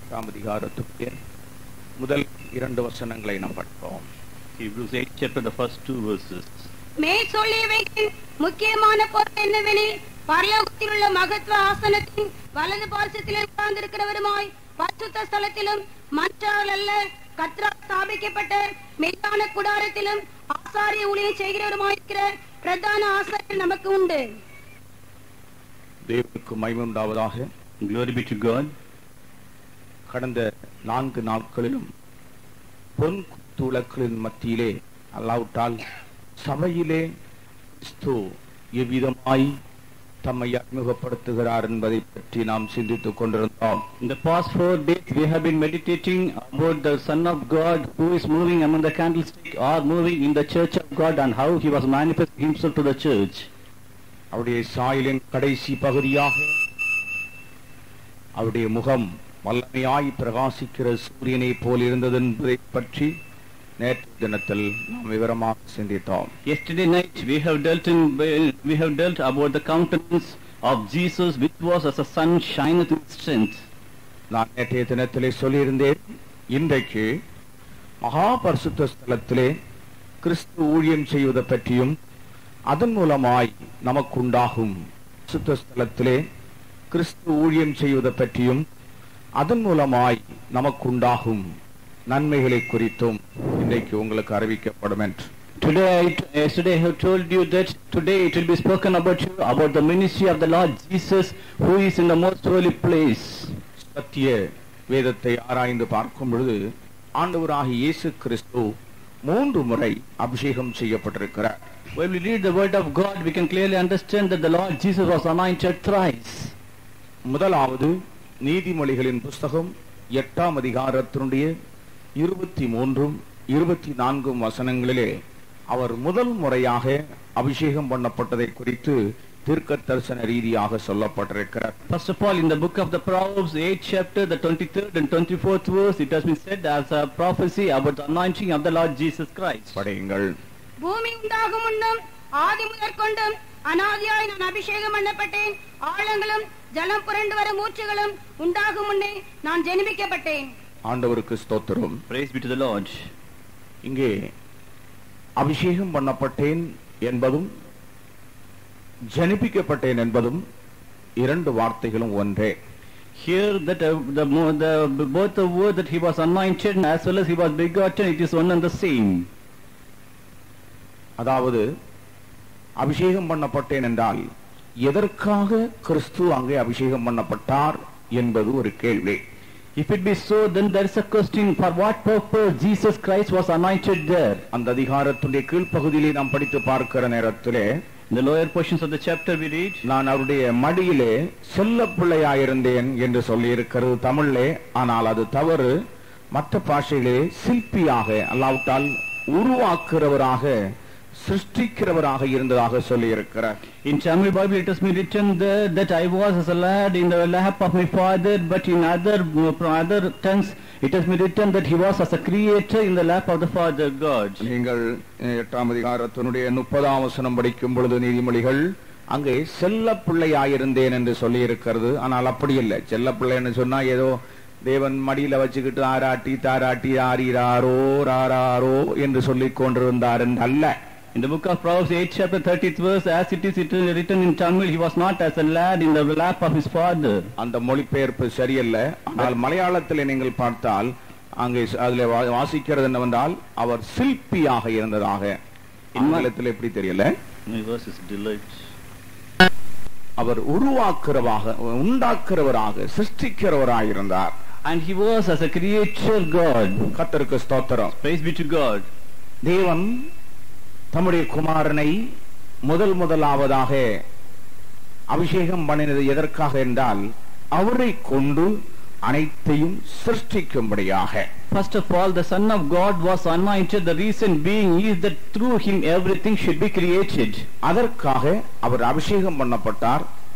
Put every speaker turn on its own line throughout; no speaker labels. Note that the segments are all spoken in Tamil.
எட்டாம் அதிகாரத்துக்கு முதல் இரண்டு வசனங்களை நாம் படிப்போம்
Hebrews 8 chapter, the first two verses.
மேல் சொல்லியவைகளின் முக்கியமான பொருள் என்னவெனில் பரலோகத்தில் உள்ள மகத்துவ ஆசனத்தின் வலது பார்சத்தில் உட்கார்ந்திருக்கிறவருமாய் பரிசுத்த ஸ்தலத்திலும் மற்றால் அல்ல கத்ரா ஸ்தாபிக்கப்பட்ட மெய்யான குடாரத்திலும் ஆசாரிய ஊழியம் செய்கிறவருமாயிருக்கிற பிரதான ஆசாரியர் நமக்கு உண்டு
தேவனுக்கு மைமுண்டாவதாக
Glory be to God.
கடந்த நான்கு நாட்களிலும் பொன் குத்துளக்களின் மத்தியிலே அல்லாவிட்டால் சபையிலே கிறிஸ்து எவ்விதமாய் தம்மை அறிமுகப்படுத்துகிறார் என்பதை பற்றி நாம் சிந்தித்துக் கொண்டிருந்தோம்
In the past four days, we have been meditating about the Son of God who is moving among the candlestick or moving in the church of God and how he was manifesting himself to the church.
அவருடைய சாயலின் கடைசி பகுதியாக அவருடைய முகம் வல்லமையாய் பிரகாசிக்கிற சூரியனை போல் இருந்தது என்பதை பற்றி நேற்று தினத்தில் நாம் விவரமாக சிந்தித்தோம்
Yesterday night, we have dealt in we have dealt about the countenance of Jesus, which was as a sun shineth in strength.
நான் நேற்றைய தினத்திலே சொல்லியிருந்தேன் இன்றைக்கு மகா பரிசுத்த ஸ்தலத்திலே கிறிஸ்து ஊழியம் செய்வதை பற்றியும் அதன் மூலமாய் நமக்குண்டாகும் பரிசுத்த ஸ்தலத்திலே கிறிஸ்து ஊழியம் செய்வதை பற்றியும் அதன் மூலமாய் நமக்குண்டாகும் நன்மைகளை குறித்தும் இன்றைக்கு உங்களுக்கு அறிவிக்கப்படும் என்று
Today, I, yesterday I have told you that today it will be spoken about you about the ministry of the Lord Jesus, who is in the most holy place.
சத்திய வேதத்தை ஆராய்ந்து பார்க்கும் பொழுது ஆண்டவராகிய இயேசு கிறிஸ்து மூன்று முறை அபிஷேகம் செய்யப்பட்டிருக்கிறார்
When we read the word of God, we can clearly understand that the Lord Jesus was anointed thrice.
முதலாவது நீதிமொழிகளின் புஸ்தகம் எட்டாம் அதிகாரத்தினுடைய இருபத்தி மூன்றும் இருபத்தி நான்கும் வசனங்களிலே அவர் முதல் முறையாக அபிஷேகம் பண்ணப்பட்டதை குறித்து தீர்க்க தரிசன ரீதியாக சொல்லப்பட்டிருக்கிறார்
First of all, in the book of the Proverbs, 8th chapter, the 23rd and 24th verse, it has been said as a prophecy about the anointing of the Lord Jesus Christ.
படையுங்கள்
பூமி உண்டாகும் முன்னும் ஆதி முதற்கொண்டும் அனாதியாய் நான் அபிஷேகம் பண்ணப்பட்டேன் ஆழங்களும் ஜலம் புரண்டு வரும் ஊற்றுகளும் உண்டாகும் முன்னே நான் ஜெனிபிக்கப்பட்டேன்
ஆண்டவருக்கு ஸ்தோத்திரம்
Praise be to the Lord.
இங்கே அபிஷேகம் பண்ணப்பட்டேன் என்பதும் ஜனிப்பிக்கப்பட்டேன் என்பதும் இரண்டு வார்த்தைகளும் ஒன்றே
Here, that uh, the, mo- the both the word that he was anointed as well as he was begotten, it is one and the same.
அதாவது அபிஷேகம் பண்ணப்பட்டேன் என்றால் எதற்காக கிறிஸ்து அங்கே அபிஷேகம் பண்ணப்பட்டார் என்பது ஒரு கேள்வி
If it be so, then there is a question for what purpose Jesus Christ was anointed there.
அந்த அதிகாரத்துடைய கீழ்ப்பகுதியிலே நாம் படித்து பார்க்கிற நேரத்திலே
In the lower portions of the chapter we read,
நான் அவருடைய மடியிலே செல்ல பிள்ளையாயிருந்தேன் என்று சொல்லி இருக்கிறது தமிழிலே ஆனால் அது தவறு மற்ற பாஷையிலே சிற்பியாக அல்லாவிட்டால் உருவாக்குறவராக சிருஷ்டிக்கிறவராக இருந்ததாக சொல்லி இருக்கிறார்
In Tamil Bible it has been written there that I was as a lad in the lap of my father, but in other other tongues it has been written that he was as a creator in the lap of the Father God.
நீங்கள் அஹ், எட்டாம் அதிகாரத்தினுடைய முப்பதாம் வசனம் படிக்கும் பொழுது நீதிமொழிகள் அங்கே செல்ல பிள்ளையாயிருந்தேன் என்று சொல்லி இருக்கிறது ஆனால் அப்படி இல்லை செல்ல பிள்ளைன்னு சொன்னா ஏதோ தேவன் மடியில வச்சுக்கிட்டு ஆராட்டி தாராட்டி ஆரீராரோ ராராரோ என்று சொல்லிக் கொண்டிருந்தார் என்று அல்ல
In the book of Proverbs 8 chapter 30th verse, as it is written in Tamil, he was not as a lad in the lap of his father.
அந்த மொழிபெயர்ப்பு சரியல்ல ஆனால் மலையாளத்தில் நீங்கள் பார்த்தால் அங்கே ச- அதிலே வா- வாசிக்கிறது என்னவென்றால் அவர் சிற்பியாக இருந்ததாக ஆங்கிலத்தில் எப்படி தெரியல
My verse is delight.
அவர் உருவாக்குறவாக உண்டாக்குறவராக சிருஷ்டிக்கிறவராக இருந்தார்
And he was as a creator God.
கத்தருக்கு ஸ்தோத்திரம்
Praise be to God.
தேவன் தம்முடைய குமாரனை முதல் முதலாவதாக அபிஷேகம் பண்ணினது எதற்காக என்றால் அவரை கொண்டு அனைத்தையும் சிருஷ்டிக்கும்படியாக
First of all, the Son of God was anointed. The reason being is that through him everything should be created.
அதற்காக அவர் அபிஷேகம் பண்ணப்பட்டார்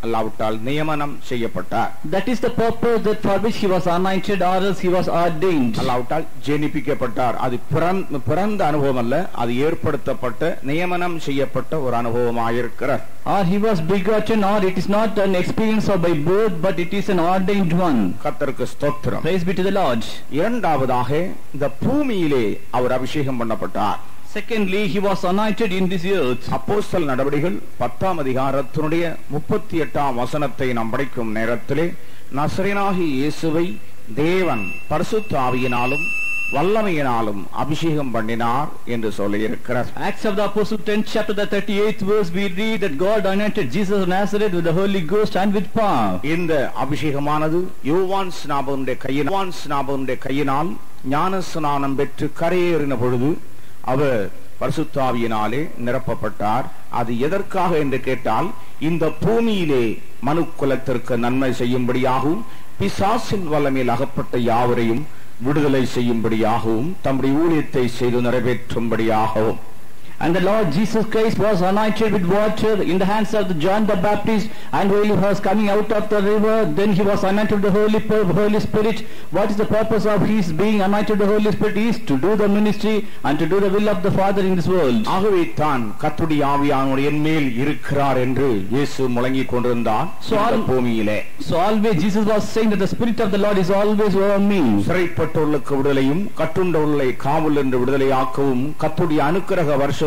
அல்லாவிட்டால் நியமனம் செய்யப்பட்டார்
That is the purpose that for which he was anointed or else he was ordained.
அல்லாவிட்டால் ஜெனிப்பிக்கப்பட்டார் அது பிறந்த பிறந்த அனுபவம் அல்ல அது ஏற்படுத்தப்பட்ட நியமனம் செய்யப்பட்ட ஒரு அனுபவமாயிருக்கிறார்
Or he was begotten or it is not an experience of by birth but it is an ordained one.
கர்த்தருக்கு ஸ்தோத்திரம்
Praise be to the Lord.
இரண்டாவதாக இந்த பூமியிலே அவர் அபிஷேகம் பண்ணப்பட்டார்
Secondly, he was anointed in this earth.
அப்போஸ்தல நடவடிகள் பத்தாம் அதிகாரத்தினுடைய முப்பத்தி எட்டாம் வசனத்தை நாம் படிக்கும் நேரத்திலே நசரேனாகி இயேசுவை தேவன் பரிசுத்த ஆவியினாலும் வல்லமையினாலும் அபிஷேகம் பண்ணினார் என்று சொல்லியிருக்கிறார்
Acts of the Apostle 10th chapter the 38th verse we read that God anointed Jesus of Nazareth with the Holy Ghost and with power.
இந்த அபிஷேகமானது யோவான் ஸ்நாபகனுடைய கையில் யோவான் ஸ்நாபகனுடைய கையினால் ஞான ஸ்நானம் பெற்று கரையேறின பொழுது அவர் பரிசுத்தாவியினாலே நிரப்பப்பட்டார் அது எதற்காக என்று கேட்டால் இந்த பூமியிலே மனு குலத்திற்கு நன்மை செய்யும்படியாகவும் பிசாசின் வல்லமையில் அகப்பட்ட யாவரையும் விடுதலை செய்யும்படியாகவும் தம்முடைய ஊழியத்தை செய்து நிறைவேற்றும்படியாகவும்
And the Lord Jesus Christ was anointed with water in the hands of the John the Baptist and when he was coming out of the river then he was anointed with the Holy, P- Holy Spirit. What is the purpose of his being anointed with the Holy Spirit is to do the ministry and to do the will of the Father in this world.
ஆகவே தான் கத்துடைய ஆவியானவர் என் மேல் இருக்கிறார் என்று இயேசு முழங்கிக் கொண்டிருந்தார்
So
இந்த
all-
பூமியிலே
So always Jesus was saying that the Spirit of the Lord is always over me.
சிறைப்பட்டவர்களுக்கு விடுதலையும் கட்டுண்டவர்களை காவல் என்று விடுதலையாக்கவும் கத்துடைய அனுக்கிரக வருஷத்தை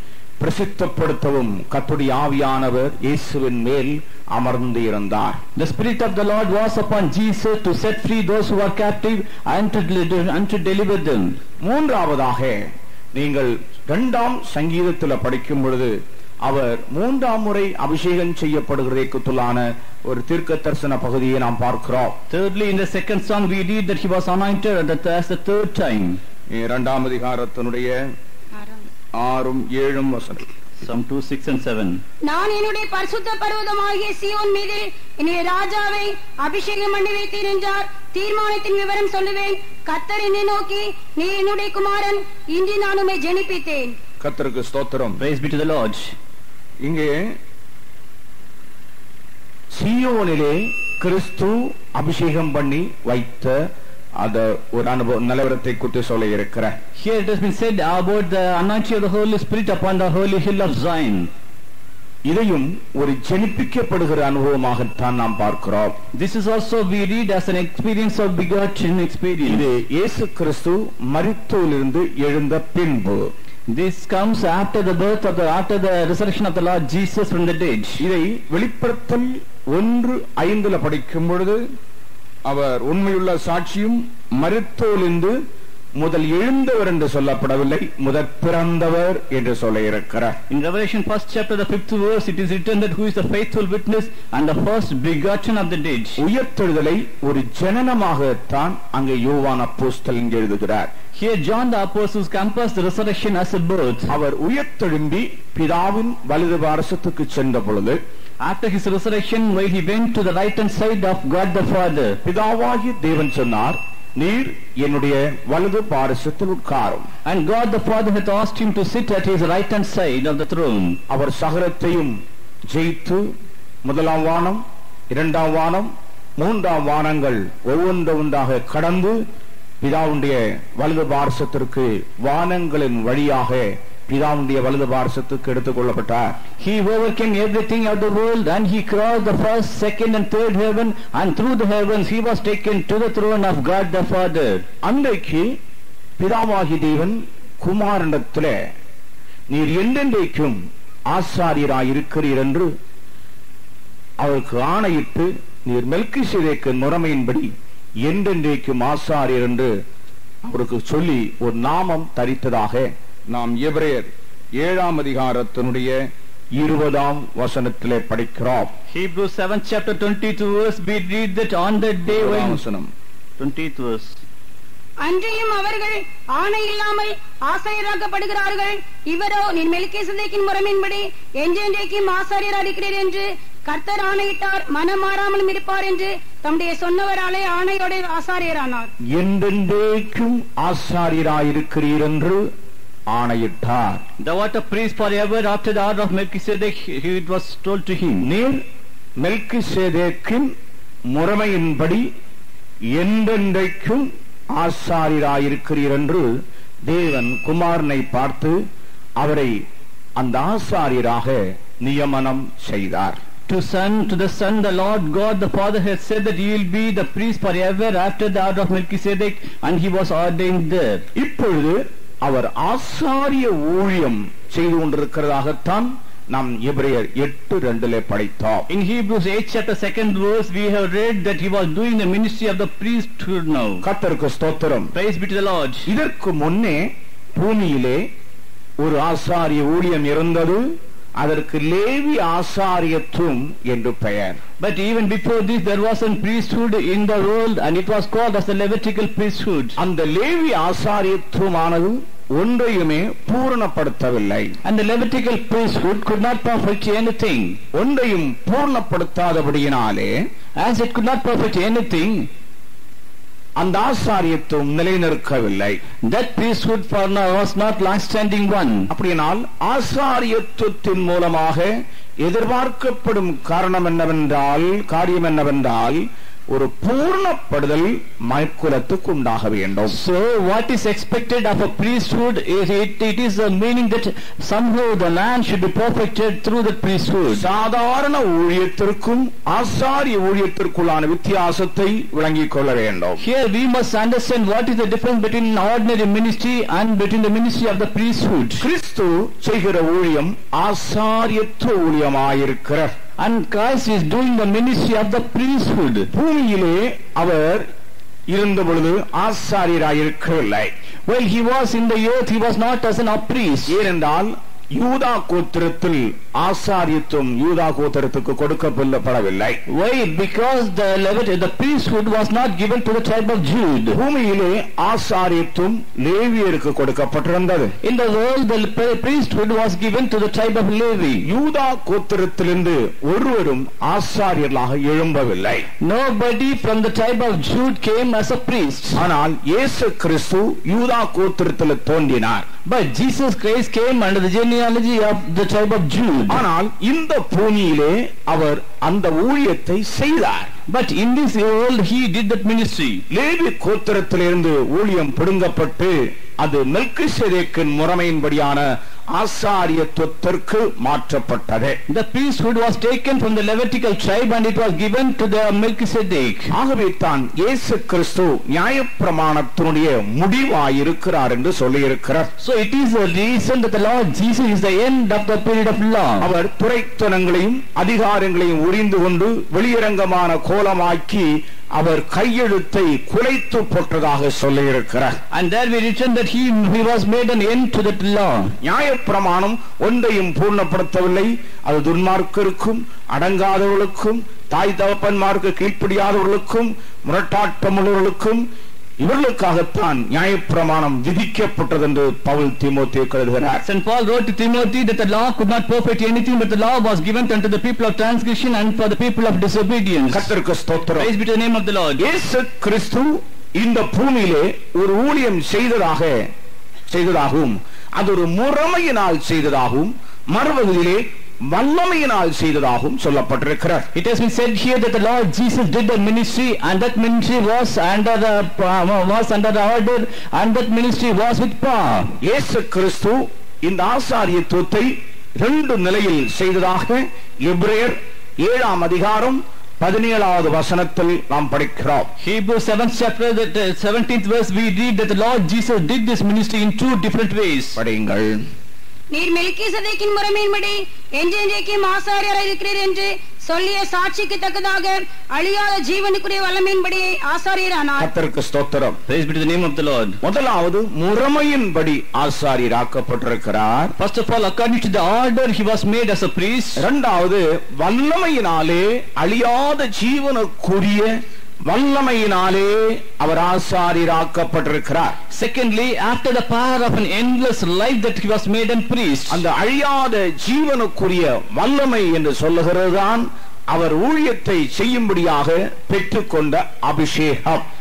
பிரசித்தப்படுத்தவும் கத்துடைய ஆவியானவர் இயேசுவின் மேல் அமர்ந்து இருந்தார்
The Spirit of the Lord was upon Jesus to set free those who are captive and to, deli- and to deliver them.
மூன்றாவதாக நீங்கள் இரண்டாம் சங்கீதத்தில் படிக்கும் பொழுது அவர் மூன்றாம் முறை அபிஷேகம் செய்யப்படுகிறதை குத்துலான ஒரு தீர்க்க தரிசன பகுதியை நாம் பார்க்கிறோம்
Thirdly, in the second song we read that he was anointed at the- as the third time.
இரண்டாம் அதிகாரத்தினுடைய ஆறும் ஏழும் வசனம்
Psalm 2, 6 and 7.
நான் என்னுடைய பரிசுத்த பர்வதமாகிய சியோன் மீது என்னுடைய ராஜாவை அபிஷேகம் பண்ணி வைத்தேன் என்றார் தீர்மானத்தின் விவரம் சொல்லுவேன் கத்தர் என்னை நோக்கி நீ என்னுடைய குமாரன் இன்று நான் உம்மை ஜெனிப்பித்தேன்
கர்த்தருக்கு ஸ்தோத்திரம்
Praise be to the Lord.
இங்கே சியோனிலே கிறிஸ்து அபிஷேகம் பண்ணி வைத்த அத ஒரு அனுபவ நிலவரத்தை குறித்து சொல்ல இருக்கிறேன்
Here it has been said about the anointing of the Holy Spirit upon the holy hill of Zion.
இதையும் ஒரு ஜெனிப்பிக்கப்படுகிற அனுபவமாகத்தான் நாம் பார்க்கிறோம்
This is also we read as an experience of begotten experience.
இது இயேசு கிறிஸ்து மரித்தோலிருந்து எழுந்த பின்பு
This comes after the birth of the after the resurrection of the Lord Jesus from the dead.
இதை வெளிப்படுத்தல் ஒன்று ஐந்துல படிக்கும் பொழுது அவர் உண்மையுள்ள சாட்சியும் மருத்தோலிந்து முதல் எழுந்தவர் என்று சொல்லப்படவில்லை முதற் பிறந்தவர் என்று சொல்ல இருக்கிறார்
In Revelation first chapter the fifth verse it is written that who is the faithful witness and the first begotten of the dead.
உயர்த்தெழுதலை ஒரு ஜனனமாகத்தான் அங்கே யோவான் அப்போஸ்தலன் இங்கே எழுதுகிறார்
Here John the Apostle compares the resurrection as a birth.
அவர் உயர்த்தெழும்பி பிதாவின் வலது பாரசத்துக்கு சென்ற பொழுது
After his resurrection while he went to the right hand side of God the Father.
பிதாவாகிய தேவன் சொன்னார் நீர் என்னுடைய வலது பாரசத்தில் உட்காரும்
And God the Father hath asked him to sit at his right hand side of the throne.
அவர் சகலத்தையும் ஜெயித்து முதலாம் வானம் இரண்டாம் வானம் மூன்றாம் வானங்கள் ஒவ்வொன்று ஒன்றாக கடந்து பிதாவுடைய வலது பாரசத்திற்கு வானங்களின் வழியாக பிதாவுடைய வலது பாரசத்துக்கு எடுத்துக் கொள்ளப்பட்டார்
He overcame everything of the world and he crossed the first, second and third heaven and through the heavens he was taken to the throne of God the Father.
அன்றைக்கு பிதாவாகி தேவன் குமாரனிடத்திலே நீர் என்றென்றைக்கும் ஆசாரியராயிருக்கிறீர் என்று அவருக்கு ஆணையிட்டு நீர் மெல்கி செய்தேக்கு முறைமையின்படி என்றென்றைக்கும் ஆசாரியர் என்று அவருக்கு சொல்லி ஒரு நாமம் தரித்ததாக நாம் எபிரேயர் ஏழாம் அதிகாரத்தினுடைய இருபதாம் வசனத்திலே படிக்கிறோம்
Hebrews 7th chapter 22 verse we read that on that day
இருபதாம்
when
வசனம்
20th verse
அன்றியும் அவர்கள் ஆணை இல்லாமல் ஆசாரியராக்கப்படுகிறார்கள் இவரோ நீர் மெல்கேசதேக்கின் முறைமையின்படி என்றென்றைக்கும் ஆசாரியர் இருக்கிறீர் என்று கர்த்தர் ஆணையிட்டார் மனம் மாறாமலும் இருப்பார் என்று தம்முடைய சொன்னவராலே ஆணையோட ஆசாரியரானார்
என்றென்றைக்கும் ஆசாரியராயிருக்கிறீர் என்று ஆணையிட்டார்
The what a priest forever after the order of Melchizedek he- it was told to him.
நீர் மெல்கிசேதேக்கின் முறைமையின்படி என்றென்றைக்கும் ஆசாரியராயிருக்கிறீர் என்று தேவன் குமாரனை பார்த்து அவரை அந்த ஆசாரியராக நியமனம் செய்தார்
To son, to the son, the Lord God, the Father has said that he will be the priest forever after the order of Melchizedek, and he was ordained there.
இப்பொழுது அவர் ஆசாரிய ஊழியம் செய்து கொண்டிருக்கிறதாகத்தான் நாம் எபிரேயர் எட்டு ரெண்டிலே படித்தோம்
In Hebrews 8 chapter 2nd verse, we have read that he was doing the ministry of the priesthood now.
கர்த்தருக்கு ஸ்தோத்திரம்
Praise be to the Lord.
இதற்கு முன்னே பூமியிலே ஒரு ஆசாரிய ஊழியம் இருந்தது அதற்கு லேவி ஆசாரியத்துவம் என்று பெயர்
But even before this, there was a priesthood in the world, and it was called as the Levitical priesthood.
அந்த Levi ஆசாரியத்துவமானது ஒன்றையுமே பூரணப்படுத்தவில்லை
And the Levitical priesthood could not perfect anything.
ஒன்றையும் பூர்ணப்படுத்தாதபடியினாலே
As it could not perfect anything,
அந்த ஆசாரியத்துவம் நிலைநிற்கவில்லை
that priesthood for now was not long-standing one.
அப்படியானால் ஆசாரியத்துவத்தின் மூலமாக எதிர்பார்க்கப்படும் காரணம் என்னவென்றால் காரியம் என்னவென்றால் ஒரு பூர்ணப்படுதல் மயக்குலத்துக்கு உண்டாக வேண்டும்
So what is expected of a priesthood is it, it is the meaning that somehow the man should be perfected through the priesthood.
சாதாரண ஊழியத்திற்கும் ஆசாரிய ஊழியத்திற்குள்ளான வித்தியாசத்தை விளங்கிக் கொள்ள வேண்டும்
Here we must understand what is the difference between ordinary ministry and between the ministry of the priesthood.
கிறிஸ்து செய்கிற ஊழியம் ஆசாரியத்துவ ஊழியமாயிருக்கிற
And Christ is doing the ministry of the priesthood.
பூமியிலே அவர் இருந்த பொழுது ஆசாரியராயிருக்கவில்லை
While he was in the earth, he was not as an priest.
ஏனென்றால் யூதா கோத்திரத்தில் ஆசாரியத்துவம் யூதா கோத்திரத்துக்கு கொடுக்கப்படவில்லை
Why? Because the Levit, the priesthood was not given to the tribe of Jude.
பூமியிலே ஆசாரியத்துவம் லேவியருக்கு கொடுக்கப்பட்டிருந்தது
In the world, the pri- priesthood was given to the tribe of Levi.
யூதா கோத்திரத்திலிருந்து ஒருவரும் ஆசாரியர்களாக எழும்பவில்லை
Nobody from the tribe of Jude came as a priest.
ஆனால் இயேசு கிறிஸ்து யூதா கோத்திரத்தில் தோன்றினார்
But Jesus Christ came under the genealogy of the tribe of Jude.
ஆனால் இந்த பூமியிலே அவர் அந்த ஊழியத்தை செய்தார்
But in this world, he did that ministry.
Levi கோத்திரத்திலிருந்து ஊழியம் பிடுங்கப்பட்டு அது மெல்கிசேதேக்கின் முறைமையின்படியான ஆசாரியத்துவத்திற்கு மாற்றப்பட்டது
The priesthood was taken from the Levitical tribe and it was given to the Melchizedek.
ஆகவே தான் இயேசு கிறிஸ்து நியாயப்பிரமாணத்தினுடைய முடிவாயிருக்கிறார் என்று சொல்லியிருக்கிறார்
So it is the reason that the Lord Jesus is the end of the period of law.
அவர் துறைத்தனங்களையும் அதிகாரங்களையும் உரிந்து கொண்டு வெளியரங்கமான கோலமாக்கி அவர் கையெழுத்தை குலைத்து போட்டதாக சொல்லியிருக்கிறார்
And there we written that he, he was made an end to that law.
நியாயப்பிரமாணம் ஒன்றையும் பூர்ணப்படுத்தவில்லை அது துன்மார்க்கருக்கும் அடங்காதவர்களுக்கும் தாய் தகப்பன்மார்க்கு கீழ்ப்படியாதவர்களுக்கும் முரட்டாட்டமுள்ளவர்களுக்கும் இவர்களுக்காகத்தான் நியாயப்பிரமாணம் விதிக்கப்பட்டது என்று பவுல் தீமோத்தே கருதுகிறார்
St. Paul wrote to Timothy that the law could not perfect anything, but the law was given unto the people of transgression and for the people of disobedience.
கர்த்தருக்கு ஸ்தோத்திரம்
Praise be to the name of the Lord.
இயேசு கிறிஸ்து இந்த பூமியிலே ஒரு ஊழியம் செய்ததாக செய்ததாகவும் அது ஒரு முறைமையினால் செய்ததாகவும் மறுபகுதியிலே வல்லமையினால் செய்ததாகவும் சொல்லப்பட்டிருக்கிறார்
It has been said here that the Lord Jesus did the ministry and that ministry was under the uh, was under the order and that ministry was with power.
இயேசு கிறிஸ்து இந்த ஆசாரியத்துவத்தை ரெண்டு நிலையில் செய்ததாக எபிரேயர் ஏழாம் அதிகாரம் பதினேழாவது வசனத்தில் நாம் படிக்கிறோம்
Hebrews 7th chapter, that uh, 17th verse, we read that the Lord Jesus did this ministry in two different ways.
படியுங்கள்
நீர் மெல்கிசதேக்கின் முறைமையின்படி என்றென்றைக்கும் ஆசாரியராய் இருக்கிறீர் என்று சொல்லிய சாட்சிக்கு தக்கதாக அழியாத ஜீவனுக்குரிய வல்லமையின்படி ஆசாரியரானார்
கர்த்தருக்கு ஸ்தோத்திரம்
Praise be to the name of the Lord.
முதலாவது முறைமையின்படி ஆசாரியராக்கப்பட்டிருக்கிறார்
First of all, according to the order, he was made as a priest.
இரண்டாவது வல்லமையினாலே அழியாத ஜீவனுக்குரிய வல்லமையினாலே அவர் ஆசாரியராக்கப்பட்டிருக்கிறார்
Secondly, after the power of an endless life that he was made a priest.
அந்த அழியாத ஜீவனுக்குரிய வல்லமை என்று சொல்லுகிறதுதான் அவர் ஊழியத்தை செய்யும்படியாக பெற்றுக்கொண்ட அபிஷேகம்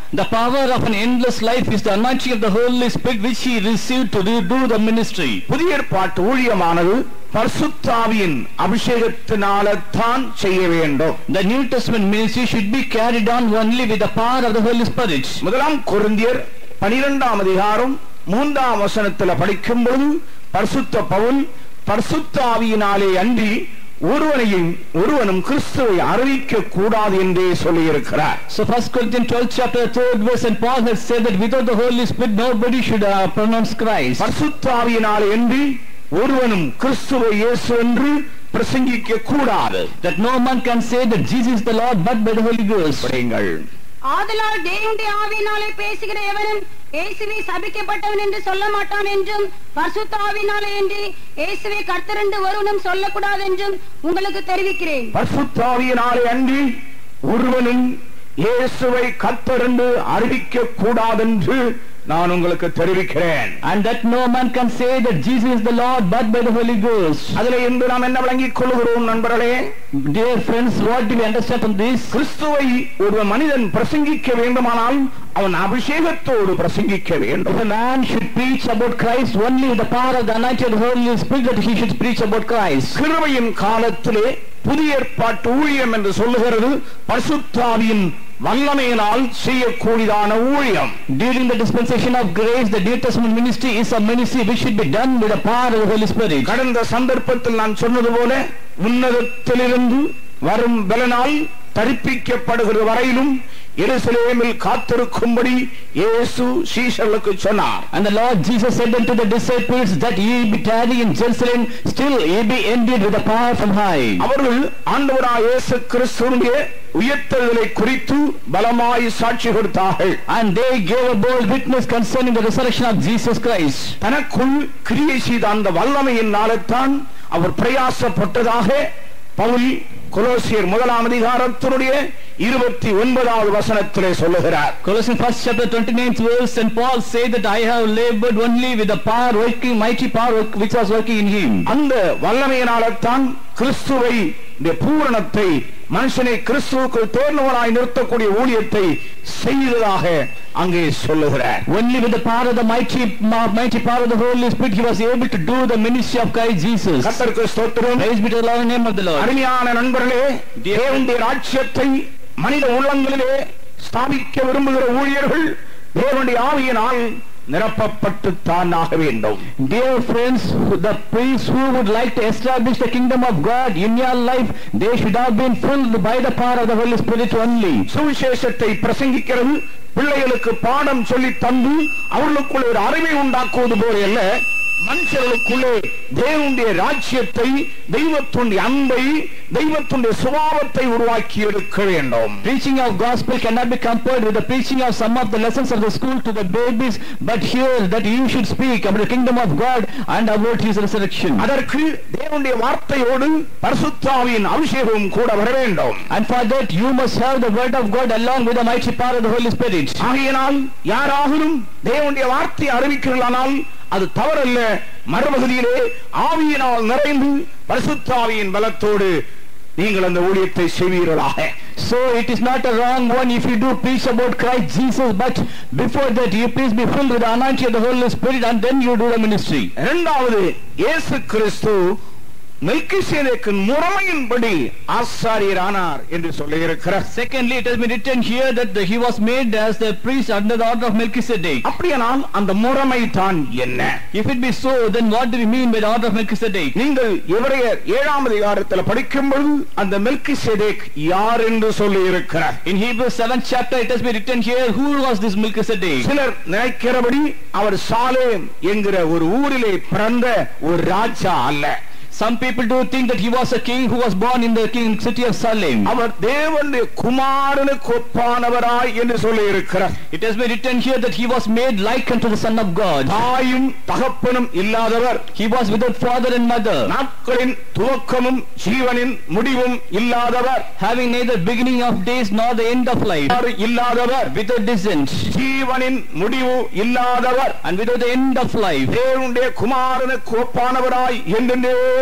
The power of an endless life is the anointing of the Holy Spirit which he received to do the ministry.
புதிய ஏற்பாட்டு ஊழியமானது பரிசுத்தாவியின் அபிஷேகத்தினால தான் செய்ய வேண்டும்
The New Testament ministry should be carried on only with the power of the Holy Spirit.
முதலாம் கொரிந்தியர் பனிரெண்டாம் அதிகாரம் மூன்றாம் வசனத்துல படிக்கும் பொழுது பரிசுத்த பவுல் பரிசுத்த ஆவியினாலே அன்றி ஒருவனையும் ஒருவனும் கிறிஸ்துவை அறிவிக்க கூடாது என்றே சொல்லியிருக்கிறார்
So 1 Corinthians 12 chapter 3rd verse and Paul has said that without the Holy Spirit nobody should uh, pronounce Christ.
பரிசுத்த ஆவியினாலே அன்றி ஒருவனும் கிறிஸ்துவை இயேசு என்று பிரசங்கிக்க கூடாது
That no man can say that Jesus is the Lord but by the Holy Ghost.
படியுங்கள்
ஆதலால் தேவனுடைய ஆவியினாலே பேசுகிற எவனும் இயேசுவே சபிக்கப்பட்டவன் என்று சொல்ல மாட்டான் என்றும் பரிசுத்த ஆவியினாலே என்று இயேசுவே கர்த்தர் என்று ஒருவனும் சொல்லக்கூடாது என்றும் உங்களுக்கு தெரிவிக்கிறேன்
பரிசுத்த ஆவியினாலே அன்றி ஒருவனும் இயேசுவை கர்த்தர் என்று அறிவிக்க கூடாதென்று நான் உங்களுக்கு தெரிவிக்கிறேன்
And that no man can say that Jesus is the Lord but by the Holy Ghost.
அதுல இன்று நாம் என்ன விளங்கிக் கொள்கிறோம் நண்பர்களே
Dear friends, what do we understand from this?
கிறிஸ்துவை ஒரு மனிதன் பிரசங்கிக்க வேண்டுமானால் அவன் அபிஷேகத்தோடு பிரசங்கிக்க வேண்டும்
If a man should preach about Christ only with the power of the anointing of the Holy Spirit, that he should preach about Christ.
கிருபையின் காலத்திலே புதிய ஏற்பாட்டு ஊழியம் என்று சொல்லுகிறது பரிசுத்தாவியின் வல்லமையினால் செய்யக்கூடியதான ஊழியம்
During the dispensation of grace, the New Testament ministry is a ministry which should be done with the power of the Holy Spirit.
கடந்த சந்தர்ப்பத்தில் நான் சொன்னது போல உன்னதத்திலிருந்து வரும் பலனால் தரிப்பிக்கப்படுகிற வரையிலும் எருசலேமில் காத்திருக்கும்படி இயேசு சீஷர்களுக்கு சொன்னார்
And the Lord Jesus said unto the disciples that ye be tarry in Jerusalem, still ye be endued with the power from high.
அவர்கள் ஆண்டவராய் இயேசு கிறிஸ்துவினுடைய உயர்த்தல்களை குறித்து பலமாய் சாட்சி கொடுத்தார்கள்
And they gave a bold witness concerning the resurrection of Jesus Christ.
தனக்குள் கிரியை செய்த அந்த வல்லமையினால்தான் அவர் பிரயாசப்பட்டதாக பவுல் கொலோசியர் முதலாம் அதிகாரத்தினுடைய இருபத்தி ஒன்பதாவது வசனத்திலே சொல்லுகிறார்
Colossians 1st chapter 29th verse, and Paul said that I have labored only with the power working, mighty power work- which was working in him.
அந்த வல்லமையினால்தான் கிறிஸ்துவை இந்த பூரணத்தை மனுஷனை கிறிஸ்துவுக்கு தேர்ந்தவனாய் நிறுத்தக்கூடிய ஊழியத்தை செய்ததாக அங்கே சொல்லுகிறார்
Only with the power of the mighty, ma- mighty power of the Holy Spirit, he was able to do the ministry of Christ Jesus.
கர்த்தருக்கு ஸ்தோத்திரம்
Praise be to the Lord, name of the Lord.
அருமையான நண்பர்களே தேவனுடைய ராஜ்யத்தை மனித உள்ளங்களிலே ஸ்தாபிக்க விரும்புகிற ஊழியர்கள் தேவனுடைய ஆவியினால் நிரப்பப்பட்டு தான் ஆக வேண்டும்
Dear friends, the priests who would like to establish the kingdom of God in your life, they should have been filled by the power of the Holy Spirit only.
சுவிசேஷத்தை பிரசங்கிக்கிறது பிள்ளைகளுக்கு பாடம் சொல்லி தந்து அவர்களுக்குள்ள ஒரு அறிவை உண்டாக்குவது போல அல்ல மனுஷர்களுக்குள்ளே தேவனுடைய ராஜ்யத்தை தெய்வத்துடைய அன்பை தெய்வத்துடைய சுபாவத்தை உருவாக்கி எடுக்க வேண்டும்
Preaching of gospel cannot be compared with the preaching of some of the lessons of the school to the babies, but here that you should speak about the kingdom of God and about his resurrection.
அதற்கு தேவனுடைய வார்த்தையோடு பரிசுத்தாவியின் அபிஷேகம் கூட வர வேண்டும்
And for that you must have the word of God along with the mighty power of the Holy Spirit.
ஆகையினால் யாராகிலும் தேவனுடைய வார்த்தை அறிவிக்கிறானால் அது தவறல்ல மறுபகுதியிலே ஆவியினால் நிறைந்து பரிசுத்தாவியின் பலத்தோடு நீங்கள் அந்த ஊழியத்தை செய்வீர்களாக
So it is not a wrong one if you do preach about Christ Jesus, but before that you please be filled with the anointing of the Holy Spirit and then you do the ministry.
இரண்டாவது இயேசு கிறிஸ்து மெல்கிசேதேக்கின் முறைமையின்படி ஆசாரியரானார் என்று சொல்லியிருக்கிறார்
Secondly, it has been written here that the- he was made as the priest under the order of Melchizedek.
அப்படியானால் அந்த முறைமை தான் என்ன
If it be so, then what do we mean by the order of Melchizedek?
நீங்கள் எவரையர் ஏழாம் அதிகாரத்தில் படிக்கும் பொழுது அந்த மெல்கிசேதேக் யார் என்று சொல்லி இருக்கிறார்
In Hebrews 7th chapter, it has been written here, who was this Melchizedek?
சிலர் நினைக்கிறபடி அவர் சாலேம் என்கிற ஒரு ஊரிலே பிறந்த ஒரு ராஜா அல்ல
Some people do think that he was a king who was born in the king city of Salem.
அவர் தேவனுடைய குமாரனுக்கு ஒப்பானவராய் என்று சொல்லி இருக்கிறார்
It has been written here that he was made like unto the Son of God.
தாயும் தகப்பனும் இல்லாதவர்
He was without father and mother,
நாட்களின் துவக்கமும் ஜீவனின் முடிவும் இல்லாதவர்
having neither beginning of days nor the end of life,
யாரு இல்லாதவர்
without descent,
ஜீவனின் முடிவு இல்லாதவர்
and without the end of life.
தேவனுடைய குமாரனுக்கு ஒப்பானவராய் என்றென்றே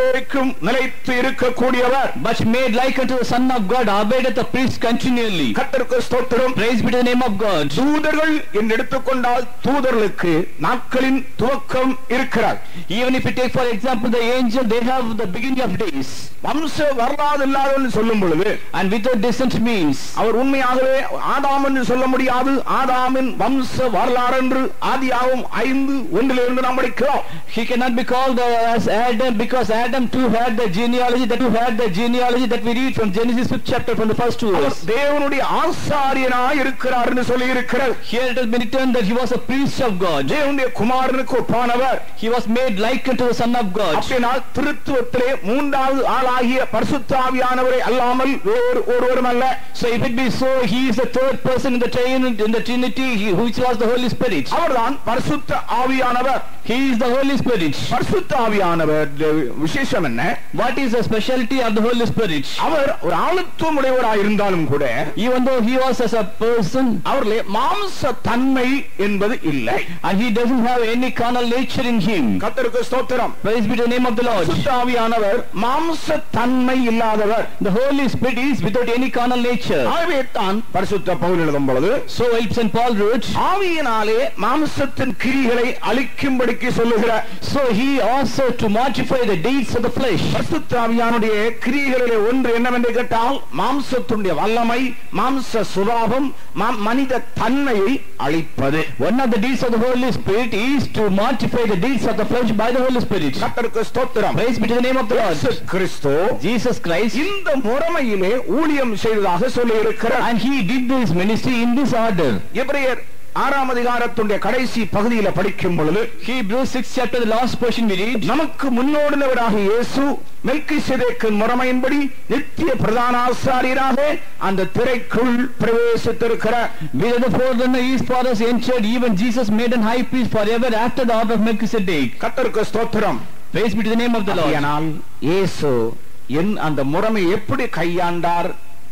என்றென்றைக்கும் நிலைத்து இருக்கக்கூடியவர்
but made like unto the Son of God, abideth the priest continually.
கர்த்தருக்கு ஸ்தோத்திரம்
Praise be to the name of God.
தூதர்கள் என்று எடுத்துக்கொண்டால் தூதர்களுக்கு நாட்களின் துவக்கம் இருக்கிறார்
Even if you take for example the angel, they have the beginning of days.
வம்ச வரலாறு இல்லாதவன்னு சொல்லும் பொழுது
And without descent means,
அவர் உண்மையாகவே ஆதாம் என்று சொல்ல முடியாது ஆதாமின் வம்ச வரலாறு என்று ஆதியாகும் ஐந்து ஒன்றிலிருந்து நாம் படிக்கிறோம்
he cannot be called uh, as Adam because Adam too had the genealogy, that too had the genealogy that we read from Genesis 5th chapter from the first two
our
verse.
தேவனுடைய ஆசாரியனாய் இருக்கிறார் என்று சொல்லி இருக்கிறார்
Here it has been written that he was a priest of God.
தேவனுடைய குமாரனுக்கு ஒப்பானவர்
He was made like unto the Son of God.
அப்படினால் திருத்துவத்திலே மூன்றாவது ஆளாகிய பரிசுத்தாவியானவரை அல்லாமல் வேறு ஒருவரும் அல்ல
So if it be so, he is the third person in the Trin- in the Trinity, he, which was the Holy Spirit.
அவர்தான் பரிசுத்த ஆவியானவர்
He is the Holy Spirit.
பரிசுத்த ஆவியானவர் விசேஷம் என்ன
What is the specialty of the Holy Spirit?
அவர் ஒரு ஆளுத்துவம் உடையவராய் இருந்தாலும் கூட
Even though he was as a person,
அவர்களே மாம்ச தன்மை என்பது இல்லை
and he doesn't have any carnal nature in him.
கர்த்தருக்கு ஸ்தோத்திரம்
Praise be to the name of the Lord.
பரிசுத்த ஆவியானவர் மாம்ச தன்மை இல்லாதவர்
The Holy Spirit is without any carnal nature.
ஆகவே தான் பரிசுத்த பவுல் எழுதும் பொழுது
So if St. Paul wrote,
ஆவியினாலே மாம்சத்தின் கிரிகளை அழிக்கும்படிக்கு சொல்லுகிறார்
so he also to mortify the deeds of the flesh.
பரிசுத்த ஆவியானுடைய கிரியைகளிலே ஒன்று என்னவென்று கேட்டால் மாம்சத்துடைய வல்லமை மாம்ச சுபாவம் மா- மனித தன்மையை அழிப்பது
One of the deeds of the Holy Spirit is to mortify the deeds of the flesh by the Holy Spirit.
கர்த்தருக்கு ஸ்தோத்திரம்
Praise be to the name of the
இயேசு
Lord.
கிறிஸ்து
Jesus Christ,
இந்த முறைமையிலே ஊழியம் செய்ததாக சொல்லி இருக்கிறார்
and he did this ministry in this order.
எபிரேயர் ஆறாம் அதிகாரத்துடைய கடைசி பகுதியில படிக்கும் பொழுது
Hebrews 6 chapter, the last portion we read,
நமக்கு முன்னோடினவராக இயேசு மெல்கிசேதேக்கின் முறைமையின்படி நித்திய பிரதான ஆசாரியராக அந்த திரைக்குள் பிரவேசித்திருக்கிறார்
Where the forerunner is for us entered, even Jesus made an high priest forever after the order of Melchizedek.
கர்த்தருக்கு ஸ்தோத்திரம்
Praise be to the name of the Lord.
அப்படியானால் இயேசு என் அந்த முறைமை எப்படி கையாண்டார்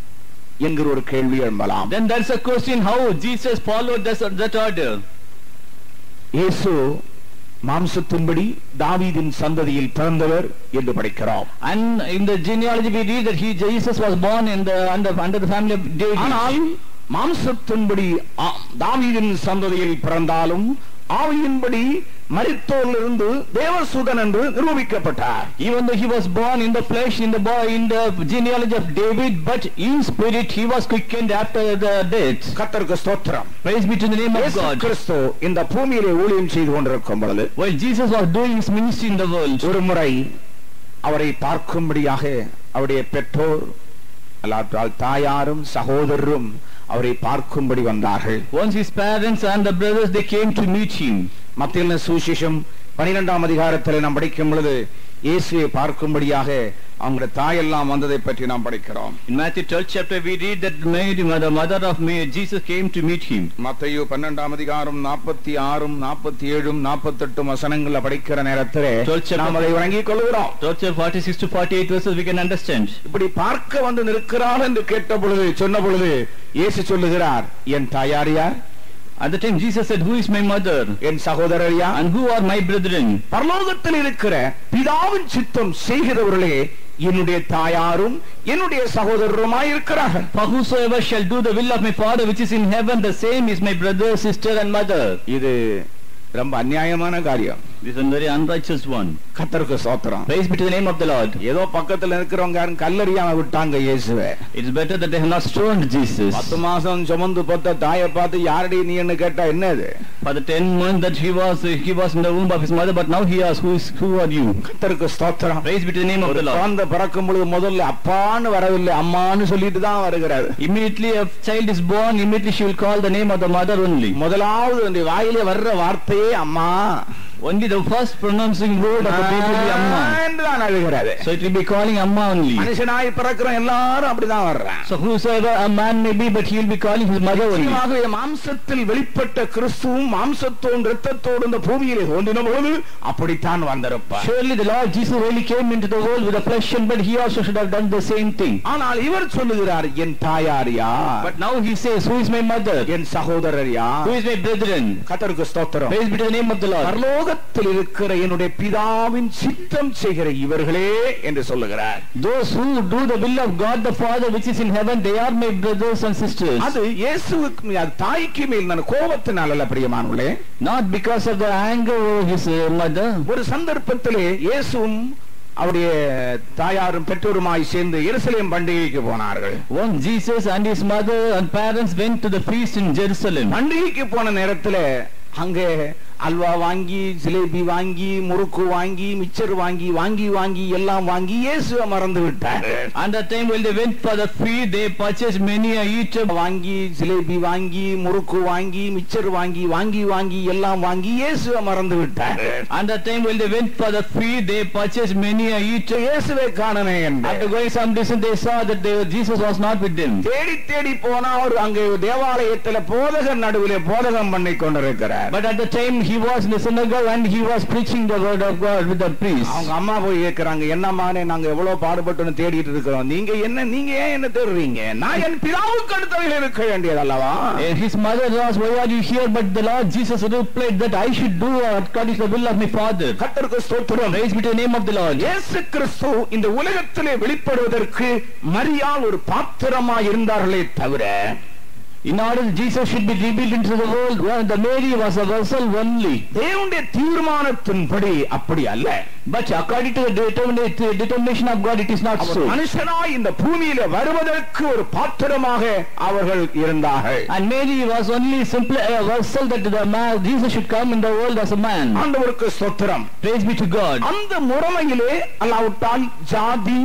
என்கிற ஒரு கேள்வி எழும்பலாம்
Then there's a question how Jesus followed this, that order.
இயேசு மாம்சத்தின்படி தாவீதின் சந்ததியில் பிறந்தவர் என்று படிக்கிறோம்
And in the genealogy we read that he Jesus was born in the under, under the family of
ஆனால்
David.
மாம்சத்தின்படி ஆ- தாவீதின் சந்ததியில் பிறந்தாலும் ஆவியின்படி மரித்தோரிலிருந்து தேவசூதன் என்று நிரூபிக்கப்பட்டார்
Even though he was born in the flesh, in the boy, in the genealogy of David, but in spirit he was quickened after the death.
கர்த்தருக்கு ஸ்தோத்திரம்
Praise be to the name of
இயேசு
God.
கிறிஸ்து இந்த பூமியிலே ஊழியம் செய்து கொண்டிருக்கும் பொழுது
While Jesus was doing his ministry in the world,
ஒரு முறை அவரை பார்க்கும்படியாக அவருடைய பெற்றோர் அல்லாற்றால் தாயாரும் சகோதரரும் அவரை பார்க்கும்படி வந்தார்கள்
once his parents and the brothers they came to meet him.
மத்திய சுவிசேஷம் பனிரெண்டாம் அதிகாரத்தில் நாம் படிக்கும் பொழுது இயேசுவை பார்க்கும்படியாக அவங்க தாயெல்லாம் வந்ததை பற்றி நாம் படிக்கிறோம்
In Matthew 12 chapter we read that Mary, the mother of Mary, Jesus came to meet him.
Matthew பன்னெண்டாம் அதிகாரம் நாற்பத்தி ஆறும் நாற்பத்தி ஏழும் நாற்பத்தெட்டும் வசனங்களை படிக்கிற நேரத்தில்
Twelve chapter-
நாம் அதை வழங்கிக் கொள்கிறோம்
12 chapter 46 to 48 verses we can understand.
இப்படி பார்க்க வந்து நிற்கிறாள் என்று கேட்ட பொழுது சொன்ன பொழுது இயேசு சொல்லுகிறார் என் தாயார் யார்
At the time Jesus said, Who is my mother?
என் சகோதரர் யார்
And who are my brethren?
பரலோகத்தில் இருக்கிற பிதாவின் சித்தம் செய்கிறவர்களே என்னுடைய தாயாரும் என்னுடைய சகோதரருமாய் இருக்கிறார்கள்
For whosoever shall do the will of my Father which is in heaven, the same is my brother, sister, and mother.
இது ரொம்ப அநியாயமான காரியம்
This is a very unrighteous one.
கத்தருக்கு சோத்திரம்
Praise be to the name of the Lord.
ஏதோ பக்கத்துல இருக்கிறவங்க யாரும் கல்லறியாம விட்டாங்க இயேசுவை
It's better that they have not stoned Jesus.
பத்து மாசம் சுமந்து பத்த தாயை பார்த்து யாரடி நீ என்ன கேட்டா என்னது
For the ten months that he was he was in the womb of his mother, but now he asks, Who is who are you?
கத்தருக்கு ஸ்தோத்திரம்
Praise be to the name of
ஒரு
the Lord.
குழந்தை பிறக்கும் பொழுது முதல்ல அப்பான்னு வரவில்லை அம்மான்னு சொல்லிட்டு தான் வருகிறாரு
Immediately a child is born, immediately she will call the name of the mother only.
முதலாவது அந்த வாயிலே வர்ற வார்த்தையே அம்மா
Only the first pronouncing word of the baby will be Amma.
என்று தான் அழுகிறாரு
So it will be calling Amma only.
மனுஷனாய் பிறக்கிற எல்லாரும் அப்படிதான் வர்றான்
So whosoever a man may be, but he will be calling his mother only.
நிச்சயமாகவே மாம்சத்தில் வெளிப்பட்ட கிறிஸ்துவும் மாம்சத்தோடும் இரத்தத்தோடு இந்த பூமியிலே தோன்றின போது அப்படித்தான் வந்திருப்பார்
Surely the Lord Jesus really came into the world with a flesh and blood. He also should have done the same thing.
ஆனால் இவர் சொல்லுகிறார் என் தாயார் யார்
But now he says, Who is my mother?
என் சகோதரர் யார்
Who is my brethren?
கத்தருக்கு ஸ்தோத்திரம்
Praise be to the name of the Lord.
பரலோக பரலோகத்தில் இருக்கிற என்னுடைய பிதாவின் சித்தம் செய்கிற இவர்களே என்று சொல்லுகிறார்
Those who do the will of God the Father which is in heaven, they are my brothers and sisters.
அது இயேசுவுக்கு மீ- அது தாய்க்கு மேல் நான் கோபத்தினால் அல்ல பிரியமானவர்களே
Not because of the anger of his uh, mother.
ஒரு சந்தர்ப்பத்திலே இயேசுவும் அவருடைய தாயாரும் பெற்றோருமாய் சேர்ந்து எருசலேம் பண்டிகைக்கு போனார்கள்
Once Jesus and his mother and parents went to the feast in Jerusalem.
பண்டிகைக்கு போன நேரத்துல அங்கே அல்வா வாங்கி ஜிலேபி வாங்கி முறுக்கு வாங்கி மிச்சர் வாங்கி வாங்கி வாங்கி எல்லாம் வாங்கி இயேசுவை மறந்து விட்டார்
And that time when they went for the feast, they purchased many a eater.
வாங்கி ஜிலேபி வாங்கி முறுக்கு வாங்கி மிச்சர் வாங்கி வாங்கி வாங்கி எல்லாம் வாங்கி இயேசுவை மறந்து விட்டார்
And that time when they went for the feast, they purchased many a eater.
இயேசுவை காணனே என்று
After going some distance, they saw that they, Jesus was not with them.
தேடி தேடி போனா ஒரு அங்கே தேவாலயத்துல போதகர் நடுவிலே போதகம் பண்ணி கொண்டிருக்கிறார்
But at the time he was in the synagogue and he was preaching the word of God with the priest.
அவங்க அம்மா போய் கேட்கிறாங்க என்னம்மானே நாங்க எவ்வளவு பாடுபட்டு தேடிட்டு இருக்கிறோம் நீங்க என்ன நீங்க ஏன் என்ன தேடுறீங்க நான் என் பிதாவுக்கு அடுத்தவையில் இருக்க வேண்டியது அல்லவா
And his mother asked, Why are you here? But the Lord Jesus replied that I should do according to the will of my Father.
கர்த்தருக்கு ஸ்தோத்திரம்
Praise be to the name of the Lord.
இயேசு கிறிஸ்து இந்த உலகத்திலே வெளிப்படுவதற்கு மரியாள் ஒரு பாத்திரமா இருந்தார்களே தவிர
In order that Jesus should be revealed into the world, well, the Mary was a vessel only.
தேவனுடைய தீர்மானத்தின்படி அப்படி அல்ல
But according to the determina- determination of God, it is not
our
so.
மனுஷனாய் இந்த பூமியில வருவதற்கு ஒரு பாத்திரமாக அவர்கள் இருந்தார்கள்
And Mary was only simply a vessel that the man, Jesus should come in the world as a man.
ஆண்டவருக்கு ஸ்தோத்திரம்
Praise be to God.
அந்த முறைமையிலே அல்லாவிட்டால் ஜாதி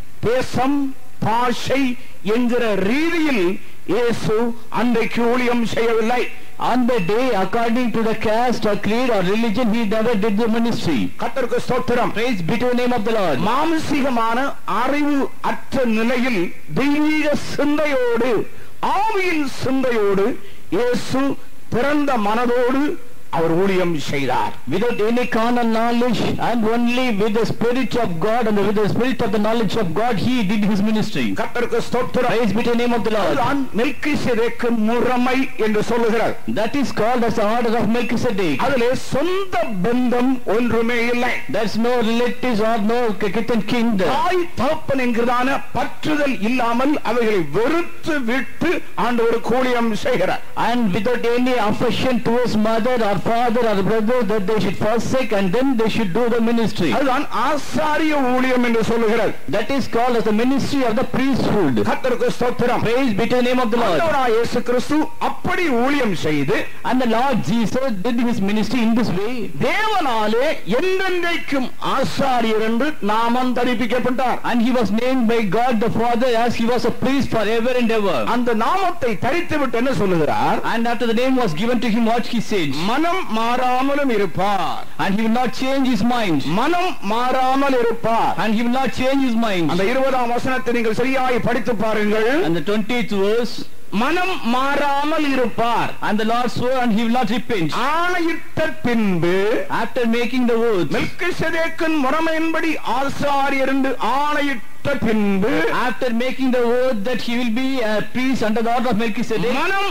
தேசம் பாஷை என்கிற ரீதியில் இயேசு அன்றைக்கு ஊழியம் செய்யவில்லை
On the day, according to the caste or creed or religion, he never did the ministry.
கர்த்தருக்கு ஸ்தோத்திரம்
Praise be to the name of the Lord.
மானசீகமான அறிவு அற்ற நிலையில் தெய்வீக சிந்தையோடு ஆவியின் சிந்தையோடு இயேசு பிறந்த மனதோடு அவர் ஊழியம் செய்தார்
Without any carnal knowledge and only with the spirit of God and with the spirit of the knowledge of God, he did his ministry.
கர்த்தருக்கு ஸ்தோத்திரம்
Praise be to the name of the Lord.
அதுதான் மெல்கிசேதேக்கு முறைமை என்று சொல்லுகிறார்
That is called as the order of Melchizedek.
அதிலே சொந்த பந்தம் ஒன்றுமே இல்லை
There's no relatives or no kith and kin there.
தாய் தகப்பன் என்கிறதான பற்றுதல் இல்லாமல் அவைகளை வெறுத்து விட்டு ஆண்டவர் கூலியம் செய்கிறார்
And without any affection towards mother or father or brother, that they should forsake and then they should do the ministry.
அதுதான் ஆசாரிய ஊழியம் என்று சொல்லுகிறார்
That is called as the ministry of the priesthood.
கர்த்தருக்கு ஸ்தோத்திரம்
Praise be to the name of the Lord.
ஆண்டவராய் இயேசு கிறிஸ்து அப்படி ஊழியம் செய்து
And the Lord Jesus did his ministry in this way.
தேவனாலே என்றென்றைக்கும் ஆசாரியர் என்று நாமம் தரிப்பிக்கப்பட்டார்
And he was named by God the Father as he was a priest forever and ever.
அந்த நாமத்தை தரித்து விட்டு என்ன சொல்லுகிறார்
And after the name was given to him, what he said.
மனம் மாறாமலும் இருப்பார்
And he will not change his mind.
மனம் மாறாமல் இருப்பார்
And he will not change his mind.
அந்த இருபதாம் வசனத்தை நீங்கள் சரியாய் படித்து பாருங்கள்
And the 20th verse.
மனம் மாறாமல் இருப்பார்
And the Lord swore and he will not repent.
ஆணையிட்ட பின்பு
After making the oath.
மெல்கிசேதேக்கின் முறைமையின்படி ஆசாரியர் என்று ஆணையிட்ட பின்பு
After making the oath that he will be a priest under the order of Melchizedek.
மனம்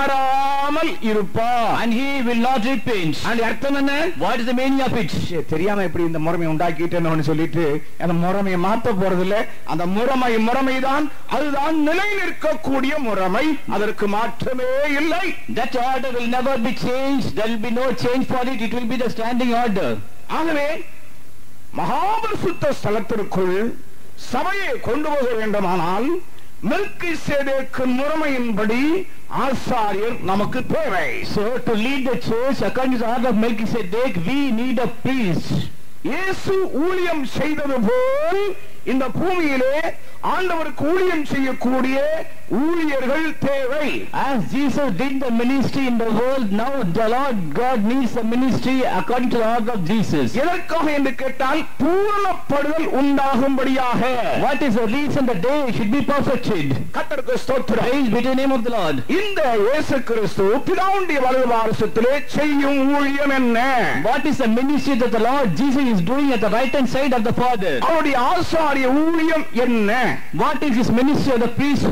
மாறாமல் இருப்பார்
And he will not repent.
அந்த அர்த்தம் என்ன
What is the meaning of it?
சே, தெரியாம எப்படி இந்த முறைமை உண்டாக்கிட்டேன்னு சொல்லிட்டு அந்த முறைமையை மாத்த போறது இல்ல அந்த முறைமை முறைமைதான் அதுதான் நிலை நிற்கக்கூடிய முறைமை அதற்கு மாற்றமே இல்லை
That order will never be changed. There will be no change for it. It will be the standing order.
ஆகவே மகாபரிசுத்த ஸ்தலத்திற்குள் சபையை கொண்டு போக வேண்டுமானால் மெல்கி சேதேக்கின் முறைமையின்படி ஆசாரியர் நமக்கு தேவை
So to lead the church according to the order of Melchizedek, we need a priest.
இயேசு ஊழியம் செய்தது போல் இந்த பூமியிலே ஆண்டவருக்கு ஊழியம் செய்யக்கூடிய ஊழியர்கள் தேவை
As Jesus did the ministry in the world, now the Lord God needs a ministry according to the order of Jesus.
எதற்காக என்று கேட்டால் பூரணப்படுதல் உண்டாகும்படியாக
What is the reason the day should be perfected?
கர்த்தருக்கு ஸ்தோத்திரம்
Praise be to the name of the Lord.
இந்த இயேசு கிறிஸ்து பிதாவுடைய வலது வாரசத்திலே செய்யும் ஊழியம் என்ன
What is the ministry that the Lord Jesus is doing at the right hand side of the Father?
அவருடைய ஆசாரிய ஊழியம் என்ன
What is his ministry of the priesthood?
இந்த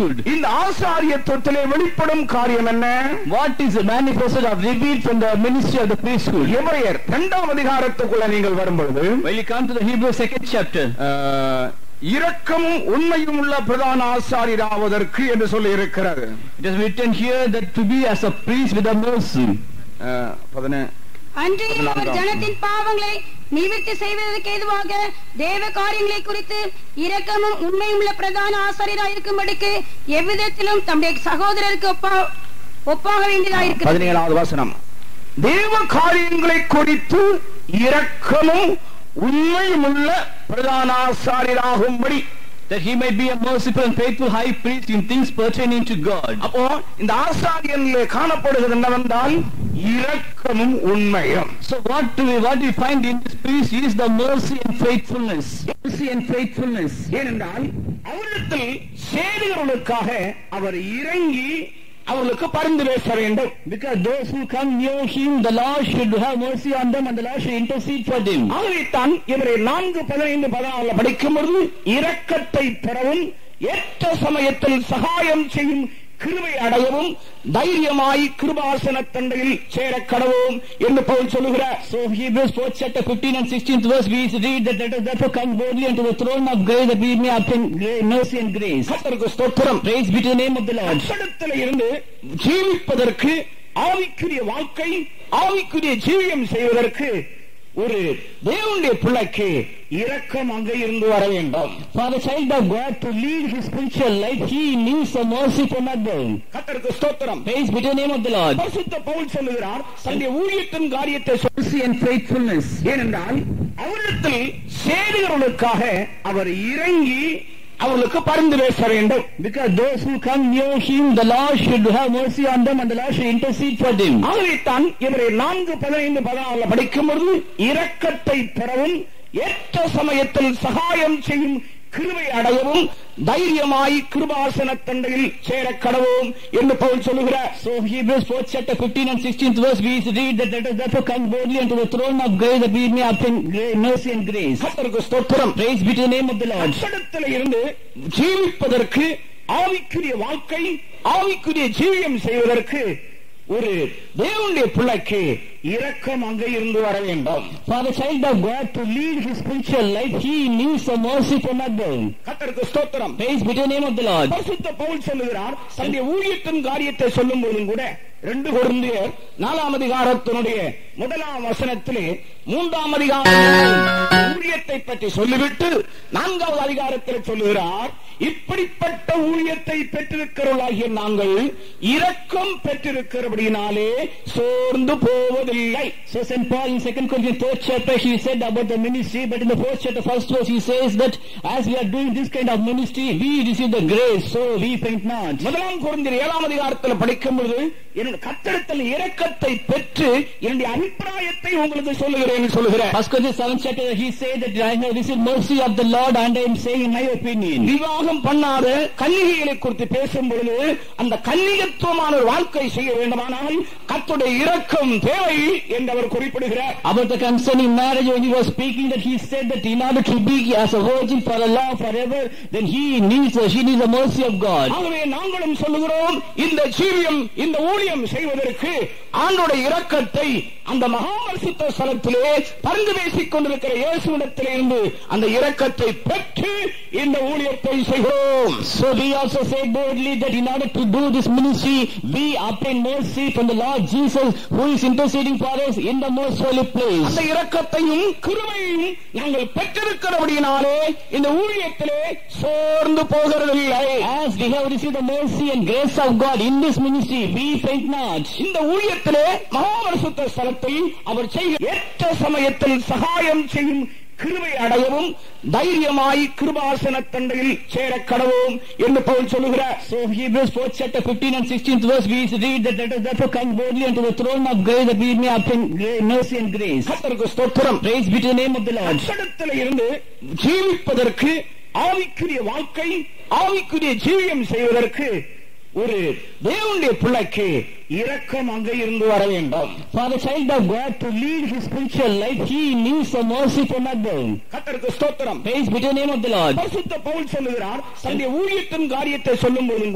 இந்த ஆசாரியத்துவத்திலே வெளிப்படும் காரியம் என்ன
What is manifested or revealed from the ministry of the priesthood?
எபிரேயர் இரண்டாம் அதிகாரத்துக்குள்ள நீங்கள் வரும்பொழுது
When you come to the Hebrew second chapter,
அஹ், இரக்கமும் உண்மையும் உள்ள பிரதான ஆசாரியராவதற்கு என்று சொல்லி இருக்கிறது
it is written here that to be as a priest with a mercy.
அஹ், பதினே
அன்றியும் அவர்
பதினான்காம்.
ஜனத்தின் பாவங்களை நிவிர்த்தி செய்வதற்கு ஏதுவாக தேவ காரியங்களை குறித்து இரக்கமும் உண்மையும் உள்ள பிரதான ஆசாரியராய் இருக்கும்படிக்கு எவ்விதத்திலும் தம்முடைய சகோதரருக்கு ஒப்பா ஒப்பாக வேண்டியதாயிருக்கிறது
பதினேழாவது வசனம் தேவ காரியங்களை குறித்து இரக்கமும் உண்மையும் உள்ள பிரதான ஆசாரியராகும்படி
That he might be a merciful and faithful high priest in things pertaining to God.
அப்போ இந்த ஆசாரியனிலே காணப்படுகிறது என்னவென்றால் இரக்கமும் உண்மையும்
So what do we what we find in this priest is the mercy and faithfulness. Mercy and faithfulness.
ஏனென்றால் அவரிடத்தில் சேருகிறவர்களுக்காக அவர் இறங்கி அவர்களுக்கு பரிந்து பேச வேண்டும்
Because those who come near him, the Lord should have mercy on them and the Lord should intercede for them.
ஆகவேத்தான் இவரை நான்கு பதினைந்து பதினாறுல படிக்கும் பொழுது இரக்கத்தை பெறவும் ஏற்ற சமயத்தில் சகாயம் செய்யும் கிருபை அடையவும் தைரியமாய் கிருபாசன தண்டையில் சேர கடவும் என்று பவுல் சொல்லுகிறார்
So Hebrews 4th chapter 15 and 16th verse we read that let us therefore come boldly unto the throne of grace that we may obtain gra- mercy and grace.
கர்த்தருக்கு ஸ்தோத்திரம்
Praise be to the name of the Lord.
கட்டடத்தில் இருந்து ஜீவிப்பதற்கு ஆவிக்குரிய வாழ்க்கை ஆவிக்குரிய ஜீவியம் செய்வதற்கு ஒரு தேவனுடைய பிள்ளைக்கு இரக்கம் அங்கே இருந்து வர வேண்டும்
For the child of God to lead his spiritual life, he needs a mercy from above.
கர்த்தருக்கு ஸ்தோத்திரம்
Praise be to the name of the Lord.
பரிசுத்த பவுல் சொல்லுகிறார் தன்னுடைய ஊழியத்தின் காரியத்தை சொல்
Mercy and faithfulness.
ஏனென்றால் அவரிடத்தில் சேருகிறவர்களுக்காக அவர் இறங்கி அவர்களுக்கு பரிந்து பேச வேண்டும்
Because those who come near him, the Lord should have mercy on them and the Lord should intercede for them.
ஆகவேத்தான் இவரை நான்கு பதினைந்து பதினாறுல படிக்கும் பொழுது இரக்கத்தை பெறவும் ஏற்ற சமயத்தில் சகாயம் செய்யும் கிருபை அடையவும் தைரியமாய் கிருபாசன தண்டையில் சேர கடவும் என்று பவுல் சொல்லுகிறார்
So Hebrews 4th chapter 15 and 16th verse we read that let us therefore come boldly unto the throne of grace that we may obtain gra- mercy and grace.
கர்த்தருக்கு ஸ்தோத்திரம்
Praise be to the name of the Lord.
கட்டடத்தில் இருந்து ஜீவிப்பதற்கு ஆவிக்குரிய வாழ்க்கை ஆவிக்குரிய ஜீவியம் செய்வதற்கு ஒரு தேவனுடைய பிள்ளைக்கு இரக்கம் அங்கே இருந்து வர வேண்டும்
For the child of God to lead his spiritual life, he needs a mercy from above.
கர்த்தருக்கு ஸ்தோத்திரம்
Praise be to the name of the Lord.
பரிசுத்த பவுல் சொல்லுகிறார் தன்னுடைய ஊழியத்தின் காரியத்தை சொல்லும் போதும் கூட ரெண்டு கொரிந்தியர் நாலாம் அதிகாரத்தினுடைய முதலாம் வசனத்திலே மூன்றாம் அதிகாரம் ஊழியத்தை பற்றி சொல்லிவிட்டு நான்காவது அதிகாரத்தில் சொல்லுகிறார் இப்படிப்பட்ட ஊழியத்தை பெற்றிருக்கிறவர்களாகிய நாங்கள் இரக்கம் பெற்றிருக்கிறபடியினாலே சோர்ந்து போவதில்லை
So St. Paul in 2 Corinthians 3rd chapter he said about the ministry, but in the 4th chapter first verse he says that as we are doing this kind of ministry, we receive the grace, so we faint not.
முதலாம் குழந்தையர் ஏழாம் அதிகாரத்தில் படிக்கும் பொழுது என்னுடைய கத்தடத்தில் இரக்கத்தை பெற்று என்னுடைய அபிப்பிராயத்தை உங்களுக்கு சொல்லுகிறேன் சொல்லுகிறேன்
First Corinthians 7th chapter he said that I have received mercy of the Lord and I am saying in my opinion.
விவாகம் பண்ணாத கன்னிகைகளை குறித்து பேசும் பொழுது அந்த கன்னிகத்துவமான ஒரு வாழ்க்கை செய்ய வேண்டுமானால் கத்துடைய இரக்கம் தேவை என்று அவர் குறிப்பிடுகிறார்
About the concerning marriage when he was speaking that he said that in order to be as a virgin for a law forever, then he needs, she needs the mercy of God.
ஆகவே நாங்களும் சொல்லுகிறோம் இந்த ஜீவியம் இந்த ஊழியம் செய்வதற்கு ஆண்டோடைய இரக்கத்தை அந்த மகாபரிசுத்த ஸ்தலத்திலே பரிந்து பேசிக் கொண்டிருக்கிற இயேசுவிடத்திலே இருந்து அந்த இரக்கத்தை பெற்று இந்த ஊழியத்தை செய்கிறோம்
So we also say boldly that in order to do this ministry, we obtain mercy from the Lord Jesus who is interceding for us in the most holy place.
அந்த இரக்கத்தையும் கிருபையையும் நாங்கள் பெற்றிருக்கிறபடியினாலே இந்த ஊழியத்திலே சோர்ந்து போகிறதில்லை
As we have received the mercy and grace of God in this ministry, we faint not.
இந்த ஊழியத்திலே மகாபரிசுத்த ஸ்தலத்தில் அவர் செய்ய ஏற்ற சமயத்தில் சகாயம் செய்யும் கிருபை அடையவும் தைரியமாய் கிருபாசன தண்டையில் சேர கடவும் என்று பவுல் சொல்லுகிறார்
So Hebrews 4th chapter 15 and 16th verse we read that let us therefore come boldly unto the throne of grace that we may obtain gra- mercy and grace.
கர்த்தருக்கு ஸ்தோத்திரம்
Praise be to the name of the Lord.
கட்டடத்தில் இருந்து ஜீவிப்பதற்கு ஆவிக்குரிய வாழ்க்கை ஆவிக்குரிய ஜீவியம் செய்வதற்கு ஒரு தேவனுடைய பிள்ளைக்கு இரக்கம் அங்கே இருந்து வர வேண்டும்
For the child of God to lead his spiritual life, he needs a mercy from above.
கர்த்தருக்கு ஸ்தோத்திரம்
Praise be to the name of the Lord.
பரிசுத்த பவுல் சொல்லுகிறார் தன்னுடைய ஊழியத்தின் காரியத்தை சொல்லும் போதும் கூட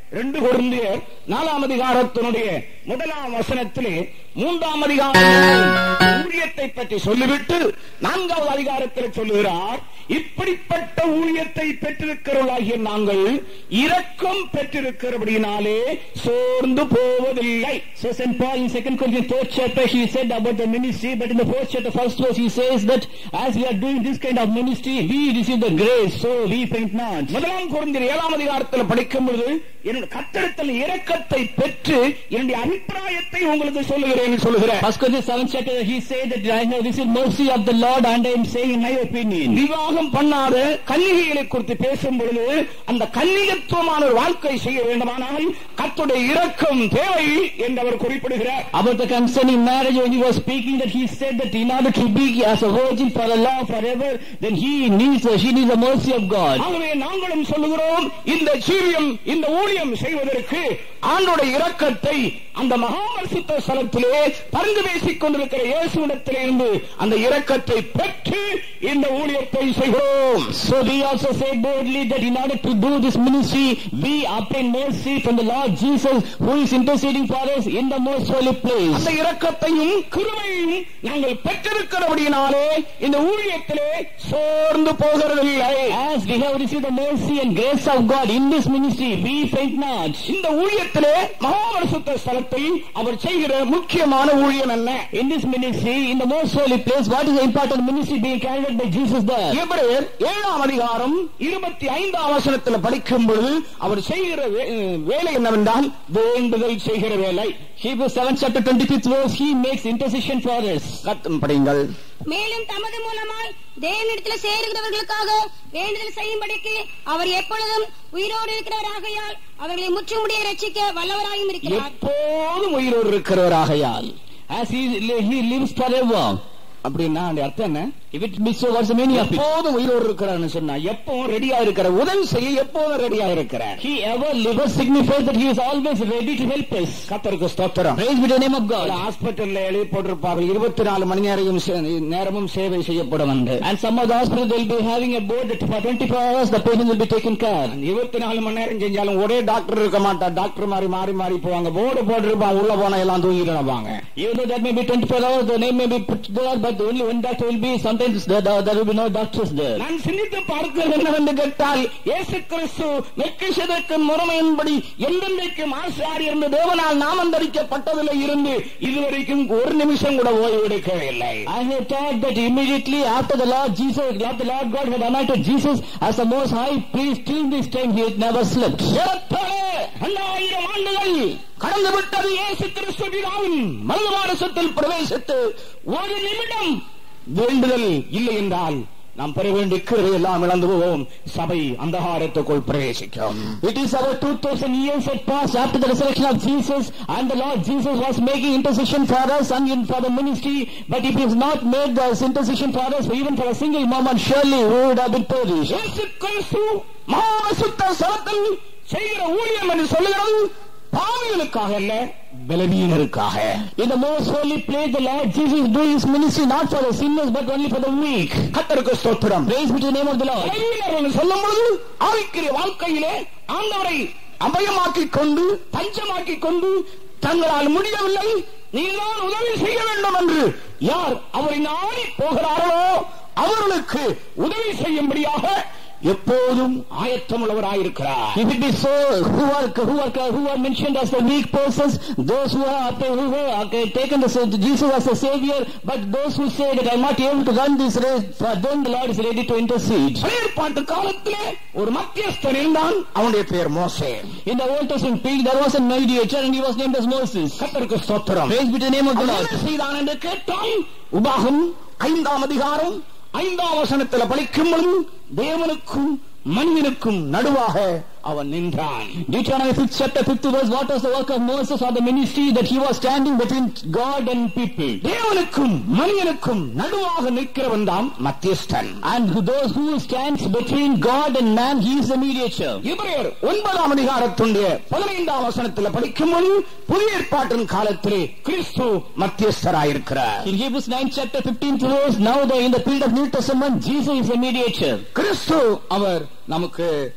ரெண்டு கொரிந்தியர் நாலாம் அதிகாரத்தினுடைய முதலாம் வசனத்திலே மூன்றாம் அதிகாரம் ஊழியத்தை பற்றி சொல்லிவிட்டு நான்காவது அதிகாரத்தில் சொல்லுகிறார் இப்படிப்பட்ட ஊழியத்தை பெற்றிருக்கிறவர்களாகிய நாங்கள் இரக்கம் பெற்றிருக்கிறபடினாலே சோர்ந்து போவதில்லை
So St. Paul in 2 Corinthians 4th chapter he said about the ministry, but in the 4th chapter first verse he says that as we are doing this kind of ministry, we receive the grace, so we faint not.
முதலாம் குழந்தை ஏழாம் அதிகாரத்தில் படிக்கும் பொழுது என்னுடைய கத்தடத்தில் இரக்கத்தை பெற்று என்னுடைய அபிப்பிராயத்தை உங்களுக்கு சொல்லுகிறேன் சொல்லுகிறேன்
First Corinthians 7th chapter he said that I have received mercy of the Lord and I am saying in my opinion.
விவாகம் பண்ணாத கன்னிகைகளை குறித்து பேசும் பொழுது அந்த கன்னிகத்துவமான ஒரு வாழ்க்கை செய்ய வேண்டுமானால் கத்துடைய இரக்கம் தேவை என்று அவர் குறிப்பிடுகிறார்
About the concerning marriage, when he was speaking, that he said that in order to be as a virgin for Allah forever, then he needs, uh, she needs the mercy of God.
ஆகவே நாங்களும் சொல்லுகிறோம் இந்த ஜீவியம் இந்த ஊழியம் செய்வதற்கு ஆண்டோட இரக்கத்தை அந்த மகாமரிசித்த ஸ்தலத்திலே பங்கு பேசிக் கொண்டிருக்கிற இயேசுவிடத்திலிருந்து அந்த இரக்கத்தை பெற்று இந்த ஊழியத்தை செய்கிறோம்
So we also say boldly that in order to do this ministry, we obtain mercy from the Lord Jesus, who is interceding for us in the most holy place.
அந்த இரக்கத்தையும் கிருபையும் நாங்கள் பெற்றிருக்கிறபடியினாலே இந்த ஊழியத்திலே சோர்ந்து போகிறதில்லை
As we have received the mercy and grace of God in this ministry, we faint not.
இந்த ஊழியத்திலே மகாபரிசுத்த ஸ்தலத்தில் அவர் செய்கிற முக்கியமான ஊழியம் என்ன
In this ministry, in the most holy place, what is the important ministry being carried out by Jesus there?
எபிரேயர் ஏழாம் அதிகாரம் இருபத்தி ஐந்தாம் வசனத்தில் படிக்கும் பொழுது அவர் செய்கிற வே- வேலை என்னவென்றால் வேண்டுதல் செய்கிற வேலை
Hebrews 7 chapter 25th verse, he makes intercession for us.
கத்தும் படிங்கள்
மேலும் தமது மூலமாய் தேவனிடத்தில் சேருகிறவர்களுக்காக வேண்டுதல் செய்யும்படிக்கு அவர் எப்பொழுதும் உயிரோடு இருக்கிறவராகையால் அவர்களை முற்றுமுடிய ரட்சிக்க வல்லவராயும் இருக்கிறார்
எப்போதும் உயிரோடு இருக்கிறவராகையால்
As he, he lives forever.
அப்படின்னா அந்த அர்த்தம் என்ன
If it be so, what's the meaning of it?
எப்போதும் உயிரோடு இருக்கிறார்னு சொன்னா எப்பவும் ரெடியா இருக்கிற உதவி செய்ய எப்போதும் ரெடியா இருக்கிறார்
He ever liveth signifies that he is always ready to help us.
கத்தருக்கு ஸ்தோத்திரம்
Praise be to the name of God.
ஹாஸ்பிட்டல்ல எழுதி போட்டிருப்பார்கள் இருபத்தி நாலு மணி நேரம் சே- நேரமும் சேவை செய்யப்படும் என்று
And some of the hospital they'll be having a board that for 24 hours the patient will be taken care.
இருபத்தி நாலு மணி நேரம் செஞ்சாலும் ஒரே டாக்டர் இருக்க மாட்டா டாக்டர் மாதிரி மாறி மாறி போவாங்க போர்டு போட்டிருப்பான் உள்ள போனா எல்லாம் தூங்கிட்டு நடப்பாங்க
Even though that may be 24 hours, the name may be put there, but only one doctor will be, sometimes there, there will be no doctors there.
நான் சிந்தித்து பார்க்கிறது என்னவென்று கேட்டால் இயேசு கிறிஸ்து மெக்கிசதேக்கின் முறைமையின்படி எந்தெந்தைக்கும் ஆசாரி என்று தேவனால் நாமந்தரிக்கப்பட்டதில் இருந்து இதுவரைக்கும் ஒரு நிமிஷம் கூட ஓய்வு எடுக்கவில்லை
I have thought that immediately after the Lord Jesus, Lord, the Lord God had anointed Jesus as the most high priest, till this time he had never slept.
ஏறத்தாழ இரண்டாயிரம் ஆண்டுகள் கடந்து விட்டது இயேசு கிறிஸ்து பிதாவின் மனித மானசத்தில் பிரவேசித்து ஒரு நிமிடம் வேண்டுதல் இல்லை என்றால் நாம் பெற வேண்டிய கிருபை எல்லாம் இழந்து போவோம் சபை அந்தகாரத்துக்குள் பிரவேசிக்கும்
It is about 2000 years had passed after the resurrection of Jesus and the Lord Jesus was making intercession for us and in- for the ministry. But if he has not made this intercession for us, even for a single moment, surely we would have been perished.
இயேசு கிறிஸ்து மகாசுத்த சலத்தில் செய்கிற ஊழியம் என்று சொல்லுகிறது பாவிகளுக்காக அல்ல பலவீனருக்காக
In the most holy place, the Lord Jesus is doing his ministry not for the sinners but only for the weak.
கத்தருக்கு ஸ்தோத்திரம்
Praise be to the name of the Lord.
பலவீனர் என்று சொல்லும் பொழுது ஆவிக்குரிய வாழ்க்கையிலே ஆண்டவரை அபயமாக்கிக் கொண்டு பஞ்சமாக்கிக் கொண்டு தங்களால் முடியவில்லை நீதான் உதவி செய்ய வேண்டும் என்று யார் அவரை நாடி போகிறார்களோ அவர்களுக்கு உதவி செய்யும்படியாக எப்போதும் ஆயத்தமுள்ளவராயிருக்கிறார்
If it be so, who are who are who are mentioned as the weak persons, those who are who have okay, taken the, Jesus as a savior, but those who say that I'm not able to run this race, for them the Lord is ready to intercede.
பழையற்பாட்டு காலத்திலே ஒரு மத்தியஸ்தன் இருந்தான் அவனுடைய பெயர் மோசே
In the Old Testament period, there was a mediator and he was named as Moses.
கத்தருக்கு ஸ்தோத்திரம்
Praise be to the name of the
அவன்
Lord.
என்ன செய்தான் என்று கேட்டால் உபாகம் ஐந்தாம் அதிகாரம் ஐந்தாம் வசனத்தில் படிக்கும் பொழுது தேவனுக்கும் மனிதனுக்கும் நடுவாக அவன் நின்றான்
Deuteronomy 5th chapter 5th verse, what was the work of Moses or the ministry that he was standing between God and people?
தேவனுக்கும் மனிதனுக்கும் நடுவாக நிற்கிறவன் தான் மத்தியஸ்தன்
And those who stands between God and man, he is the mediator.
இவரையர் ஒன்பதாம் அதிகாரத்துடைய பதினைந்தாம் வசனத்தில் படிக்கும்போது புதிய ஏற்பாட்டின் காலத்திலே கிறிஸ்து மத்தியஸ்தராயிருக்கிறார்
In Hebrews 9 chapter 15th verse, now the, in the period of New Testament, Jesus is the mediator.
கிறிஸ்து அவர் நமக்கு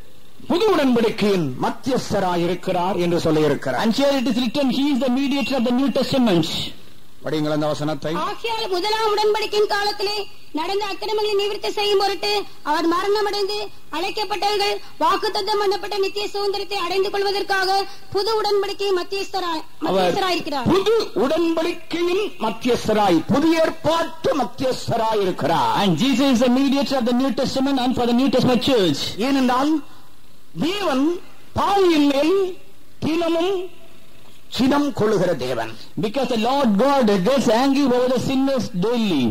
புது உடன்படிக்கையின் மத்தியஸ்தராயிருக்கிறார் என்று சொல்லியிருக்கிறார்
And here it is written, He is the mediator of the New Testament.
படிங்கள் அந்த வசனத்தை
ஆகையால் முதலாம் உடன்படிக்கையின் காலத்திலே நடந்த அக்கிரமங்களை நிவர்த்தி செய்யும் பொருட்டு அவர் மரணமடைந்து அழைக்கப்பட்டவர்கள் வாக்குத்தத்தம் பண்ணப்பட்ட நித்திய சுதந்திரத்தை அடைந்து கொள்வதற்காக புது உடன்படிக்கை மத்தியஸ்தராய்
அவர்
மத்தியஸ்தராயிருக்கிறார்
புது உடன்படிக்கையின் மத்தியஸ்தராய் புதிய ஏற்பாட்டு மத்தியஸ்தராய் இருக்கிறார்
And Jesus is the mediator of the New Testament and for the New Testament church.
ஏனென்றால் தேவன் பாவியின் மேல் தினமும் சினம் கொள்ளுகிற தேவன்
Because the Lord God gets angry over the sinners daily.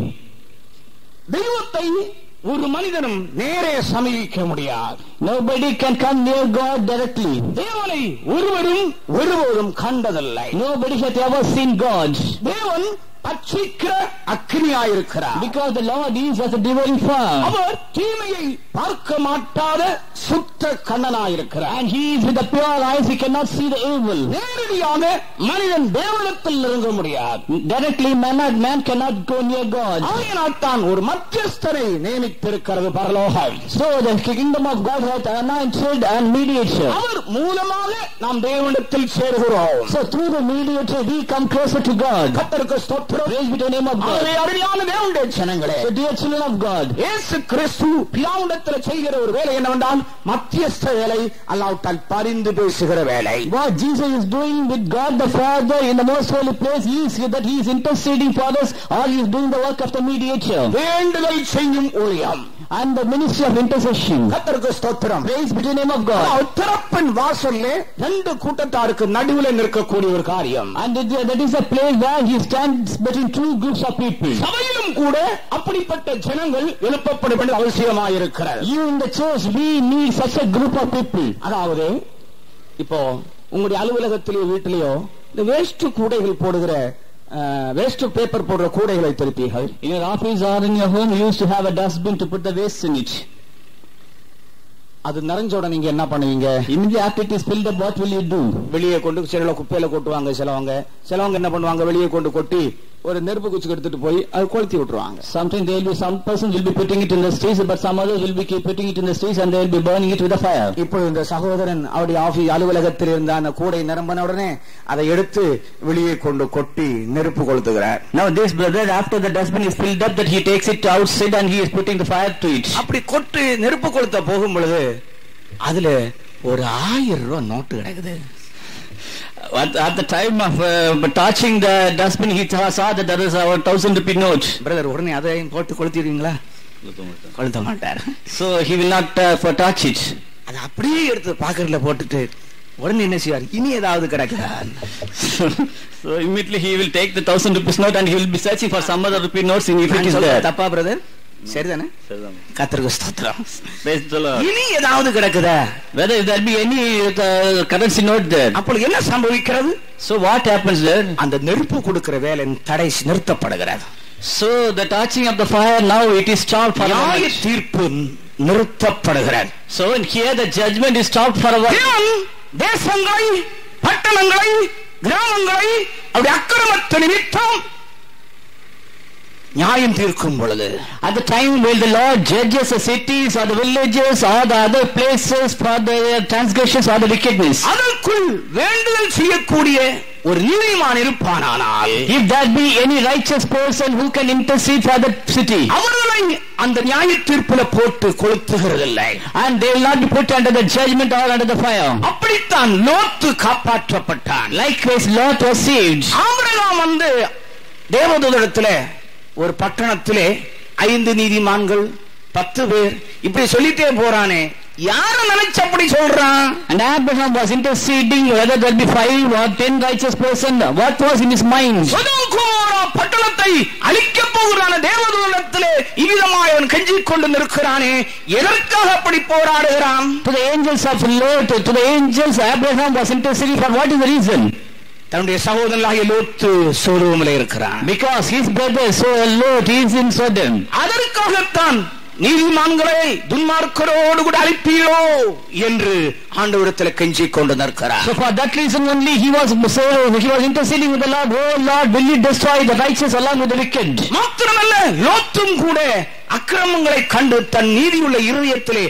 தெய்வத்தை ஒரு மனிதனும் நேரே சமீபிக்க முடியாது
Nobody can come near God directly.
தேவனை ஒருவரும் ஒருவரும் கண்டதில்லை
Nobody has ever seen God.
தேவன் பட்சிக்கிற அக்னியாயிருக்கிறார்
Because the Lord is as a devouring fire.
அவர் தீமையை பார்க்க மாட்டாத சுத்த கண்ணனாயிருக்கிறார்
And He is with the pure eyes, He cannot see the evil.
நேரடியாக மனிதன் தேவனிடத்தில் நெருங்க முடியாது
Directly, man, man cannot go near God.
ஆகையினால் தான் ஒரு மத்தியஸ்தரை நியமித்திருக்கிறது பரலோகம்
So the kingdom of God has anointed and mediator.
அவர் மூலமாக நாம் தேவனிடத்தில் சேருகிறோம்
So through the mediator, we come closer to God.
கத்தருக்கு ஸ்தோத்திரம்
Praise be to the name of
ஆகவே
God.
அருமையான தேவனுடைய ஜனங்களே
So dear children of God,
இயேசு கிறிஸ்து பிதாவிடத்தில் செய்கிற ஒரு வேலை என்னவென்றால் மத்தியஸ்த வேலை அல்லாவிட்டால் பரிந்து பேசுகிற வேலை
what Jesus is doing with God the Father in the most holy place is that He is interceding for us or He is doing the work of the mediator
வேண்டுதல் செய்யும் ஊழியம்
and the ministry of intercession.
கத்தருக்கு ஸ்தோத்திரம்
Praise be to the name of God.
அதாவது திறப்பின் வாசல்ல ரெண்டு கூட்டத்தாருக்கு நடுவில் நிற்கக்கூடிய ஒரு காரியம்
And that that is a place where He stands between two groups of people.
சபையிலும் கூட அப்படிப்பட்ட ஜனங்கள் எழுப்பப்பட வேண்டிய அவசியமாயிருக்கிறது
You in the church, we need such a group of people.
அதாவது இப்போ உங்களுடைய அலுவலகத்திலேயோ வீட்டிலேயோ இந்த வேஸ்ட் கூடைகள் போடுகிற வேஸ்ட் பேப்பர் போடுற கூடைகளை திருப்பீர்கள்
In your office or in your home, you used to have a dustbin to put the waste in it.
அது நிறைஞ்ச உடனே நீங்க என்ன பண்ணுவீங்க
Immediately after it is filled up, what will you do?
வெளியே கொண்டு சில குப்பையில கொட்டுவாங்க சிலவங்க சிலவங்க என்ன பண்ணுவாங்க வெளியே கொண்டு கொட்டி ஒரு நெருப்பு குச்சி எடுத்துட்டு போய் அது கொளுத்தி விட்டுருவாங்க
Something there will be some person will be putting it in the streets, but some others will be keep putting it in the streets and they will be burning it with a fire.
இப்போ இந்த சகோதரன் அவருடைய ஆபீஸ் அலுவலகத்தில் இருந்த அந்த கூடை நிரம்பின உடனே அதை எடுத்து வெளியே கொண்டு கொட்டி நெருப்பு கொளுத்துகிறார்
Now this brother, after the dustbin is filled up, that he takes it outside and he is putting the fire to it.
அப்படி கொட்டு நெருப்பு கொளுத்த போகும் பொழுது அதுல ஒரு ஆயிரம் ரூபாய் நோட்டு கிடக்குது
At, at the time of uh, touching the dustbin, he saw that there is a thousand rupee note.
Brother உடனே அதையும் போட்டு கொளுத்திடுவீங்களா கொளுத்த மாட்டார்
So he will not uh, for touch it.
அதை அப்படியே எடுத்து பாக்கெட்ல போட்டுட்டு உடனே என்ன செய்வார் இனி ஏதாவது கிடக்குதா
So, so immediately he will take the thousand rupees note and he will be searching for some other rupee notes in if it
நான்
is
சொல்றது
there.
தப்பா பிரதர் சரிதானே கத்திரிக்கு ஸ்தோத்திரம்
Praise the Lord.
இனி ஏதாவது கிடக்குதா
Whether there be any uh, currency note there.
அப்பொழுது என்ன சம்பவிக்கிறது
So what happens there?
அந்த நெருப்பு கொடுக்கிற வேலை தடை நிறுத்தப்படுகிறது
So the touching of the fire now it is stopped for a
நியாய
moment.
தீர்ப்பு நிறுத்தப்படுகிறது
So in here the judgment is stopped for a while.
தேவன் தேசங்களை பட்டணங்களை கிராமங்களை அப்படி அக்கிரமத்தை நிமித்தம் நியாயம் தீர்க்கும் பொழுது
At the time when the Lord judges the cities or the villages or the other places for their transgressions or the wickedness.
அதற்குள் வேண்டுதல் செய்யக்கூடிய ஒரு நீதிமான் இருப்பானானால்
If there be any righteous person who can intercede for the city
அவர்களை அந்த நியாய தீர்ப்புல போட்டு கொளுத்துகிறதில்லை
and they will not be put under the judgment or under the fire.
அப்படித்தான் லோத்து காப்பாற்றப்பட்டான்
Likewise Lot was saved.
Abraham வந்து தேவதூதரத்துல ஒரு பட்டணத்திலே ஐந்து நீதிமான்கள் பத்து பேர் இப்படி சொல்லிட்டே போறானே யார நினைச்சு அப்படி சொல்றான்
And Abraham was interceding whether there be five or ten righteous person. What was in his mind?
சொதோம் கோமோரா பட்டணத்தை அழிக்க போகிறான தேவதூதரத்திலே இவ்விதமாய் அவன் கெஞ்சிக் கொண்டு நிற்கிறானே எதற்காக அப்படி போராடுகிறான்
To the angels of Lot, to the angels Abraham was interceding for what is the reason?
தன்னுடைய சகோதரனாகிய லோத்து சோதோமில் இருக்கிறான்
Because his brother so Lot is in Sodom.
அதற்காகத்தான் நீதிமான்களை துன்மார்க்கரோடு கூட அழிப்பீரோ என்று ஆண்டவரத்தில் கெஞ்சிக் கொண்டு நிற்கிறார்
So for that reason only he was so he was interceding with the Lord, Oh Lord, will you destroy the righteous along with the wicked?
மாத்திரமல்ல லோத்தும் கூட அக்கிரமங்களை கண்டு தன் நீதியுள்ள இருதயத்திலே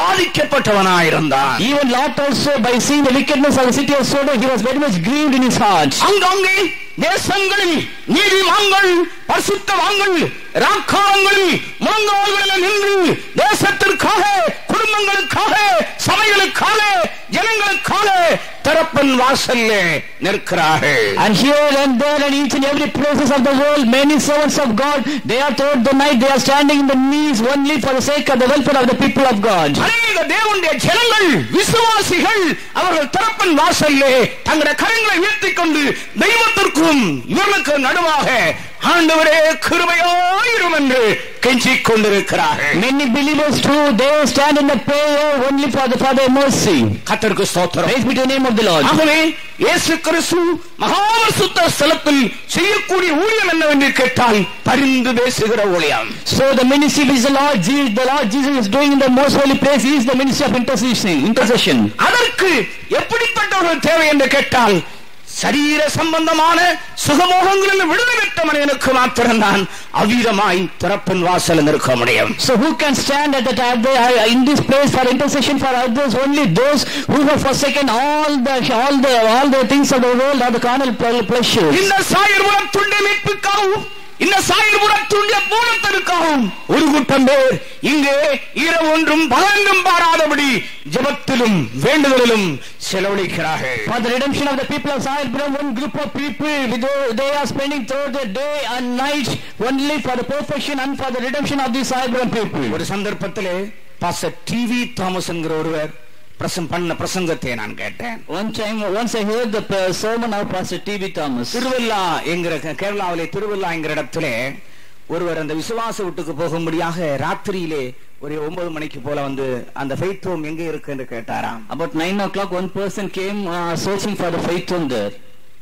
பாதிக்கப்பட்டவனாயிருந்தான்
Even Lot also, by seeing the wickedness of the city of Sodom, he was very much grieved in his heart.
அங்கங்கே தேசங்களில் நீதிமான்கள் பரிசுத்தவான்கள் ராக்காலங்களில் முழங்கால்களில் நின்று தேசத்திற்காக குடும்பங்களுக்காக சபைகளுக்காக ஜனங்களுக்காக திறப்பன் வாசல்லே நிற்கிறார்கள்
And here and there and each and every places of the world, many servants of God, they are throughout the night, they are standing in the knees only for the sake of the welfare of the people of God.
அநேக தேவனுடைய ஜனங்கள் விசுவாசிகள் அவர்கள் திறப்பன் வாசல்லே தங்களுடைய கரங்களை உயர்த்திக் கொண்டு தெய்வத்திற்கும் இவர்களுக்கு நடுவாக ஆண்டவரே கிருபையாயிரும் என்று கெஞ்சிக் கொண்டிருக்கிறார்கள்
Many believers too, they stand in the prayer only for the for their mercy.
கத்தருக்கு ஸ்தோத்திரம்
Praise be to the name of the Lord.
ஆகவே இயேசு கிறிஸ்து மகாபரிசுத்த ஸ்தலத்தில் செய்யக்கூடிய ஊழியம் என்னவென்று கேட்டால் பரிந்து பேசுகிற ஊழியம்
So the ministry which the Lord Jesus, the Lord Jesus is doing in the most holy place is the ministry of intercession. intercession.
அதற்கு எப்படிப்பட்டவர்கள் தேவை என்று கேட்டால் சரீர சம்பந்தமான சுகமோகங்களில் விடுதலை பெற்ற மனிதனுக்கு மாத்திரம்தான் அவ்விதமாய் திறப்பின் வாசல் நிற்க முடியும்
So who can stand at the at the, uh, in this place for intercession for others? Only those who have forsaken all the all the all the things of the world or the carnal ple- pleasures.
இந்த சாயர்புரம் துண்டை மீட்புக்காகவும் இந்த சாயர்புரம் துண்டிய பூரத்திற்காகவும் ஒரு கூட்டம் பேர் இங்கே இரவு ஒன்றும் பகலென்றும் பாராதபடி ஜெபத்திலும் வேண்டுதலிலும் செலவழிக்கிறார்கள்
For the redemption of the people of Sahilpuram, one group of people, with the- they are spending throughout the day and night only for the perfection and for the redemption of these Sahilpuram people.
ஒரு சந்தர்ப்பத்திலே பாச டிவி தாமஸ் என்கிற ஒருவர் பிரசம் பண்ண பிரசங்கத்தை நான் கேட்டேன்
One time, once I heard the uh, sermon of Pastor T.B. Thomas.
திருவல்லா என்கிற கேரளாவிலே திருவல்லா என்கிற இடத்திலே ஒருவர் அந்த விசுவாச வீட்டுக்கு போகும்படியாக ராத்திரியிலே ஒரு ஒன்பது மணிக்கு போல வந்து அந்த ஃபெய்த் ஹோம் எங்க இருக்கு என்று கேட்டாராம்
About nine o'clock, one person came uh, searching for the faith home there.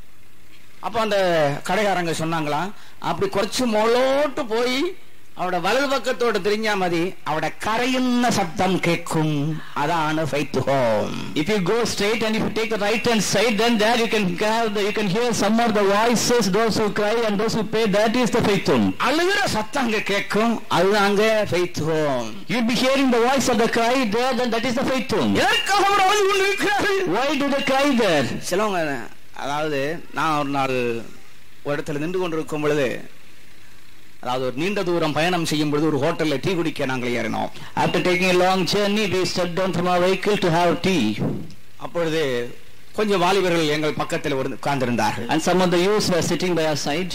அப்ப அந்த கடைக்காரங்க சொன்னாங்களா அப்படி കുറച്ച് മുകളോട്ട് പോയി അവിടെ വലതു പക്കത്തോട്ട് തിരിഞ്ഞാ മതി അവിടെ കരയുന്ന ശബ്ദം കേൾക്കും അതാണ് faith home
If you go straight and if you take the right hand side, then there you can have the, you can hear some of the voices, those who cry and those who pray. That is the faith home.
அழுகிற சத்தம் அங்க கேட்கும் அதுதாங்க faith home
You'll be hearing the voice of the cry there. Then that is the faith home.
எதற்காக அவர் அழுது கொண்டிருக்கிறார்கள்
Why do they cry there?
சிலவங்க அதாவது நான் ஒரு நாள் ஒரு இடத்துல நின்று கொண்டிருக்கும் பொழுது அதாவது ஒரு நீண்ட தூரம் பயணம் செய்யும் பொழுது ஒரு ஹோட்டல்ல டீ குடிக்க நாங்கள் ஏறினோம்
After taking a long journey, we stepped down from our vehicle to have tea.
அப்பொழுது கொஞ்சம் வாலிபர்கள் எங்கள் பக்கத்தில் ஒரு உட்கார்ந்திருந்தார்கள்
And some of the youths were sitting by our side.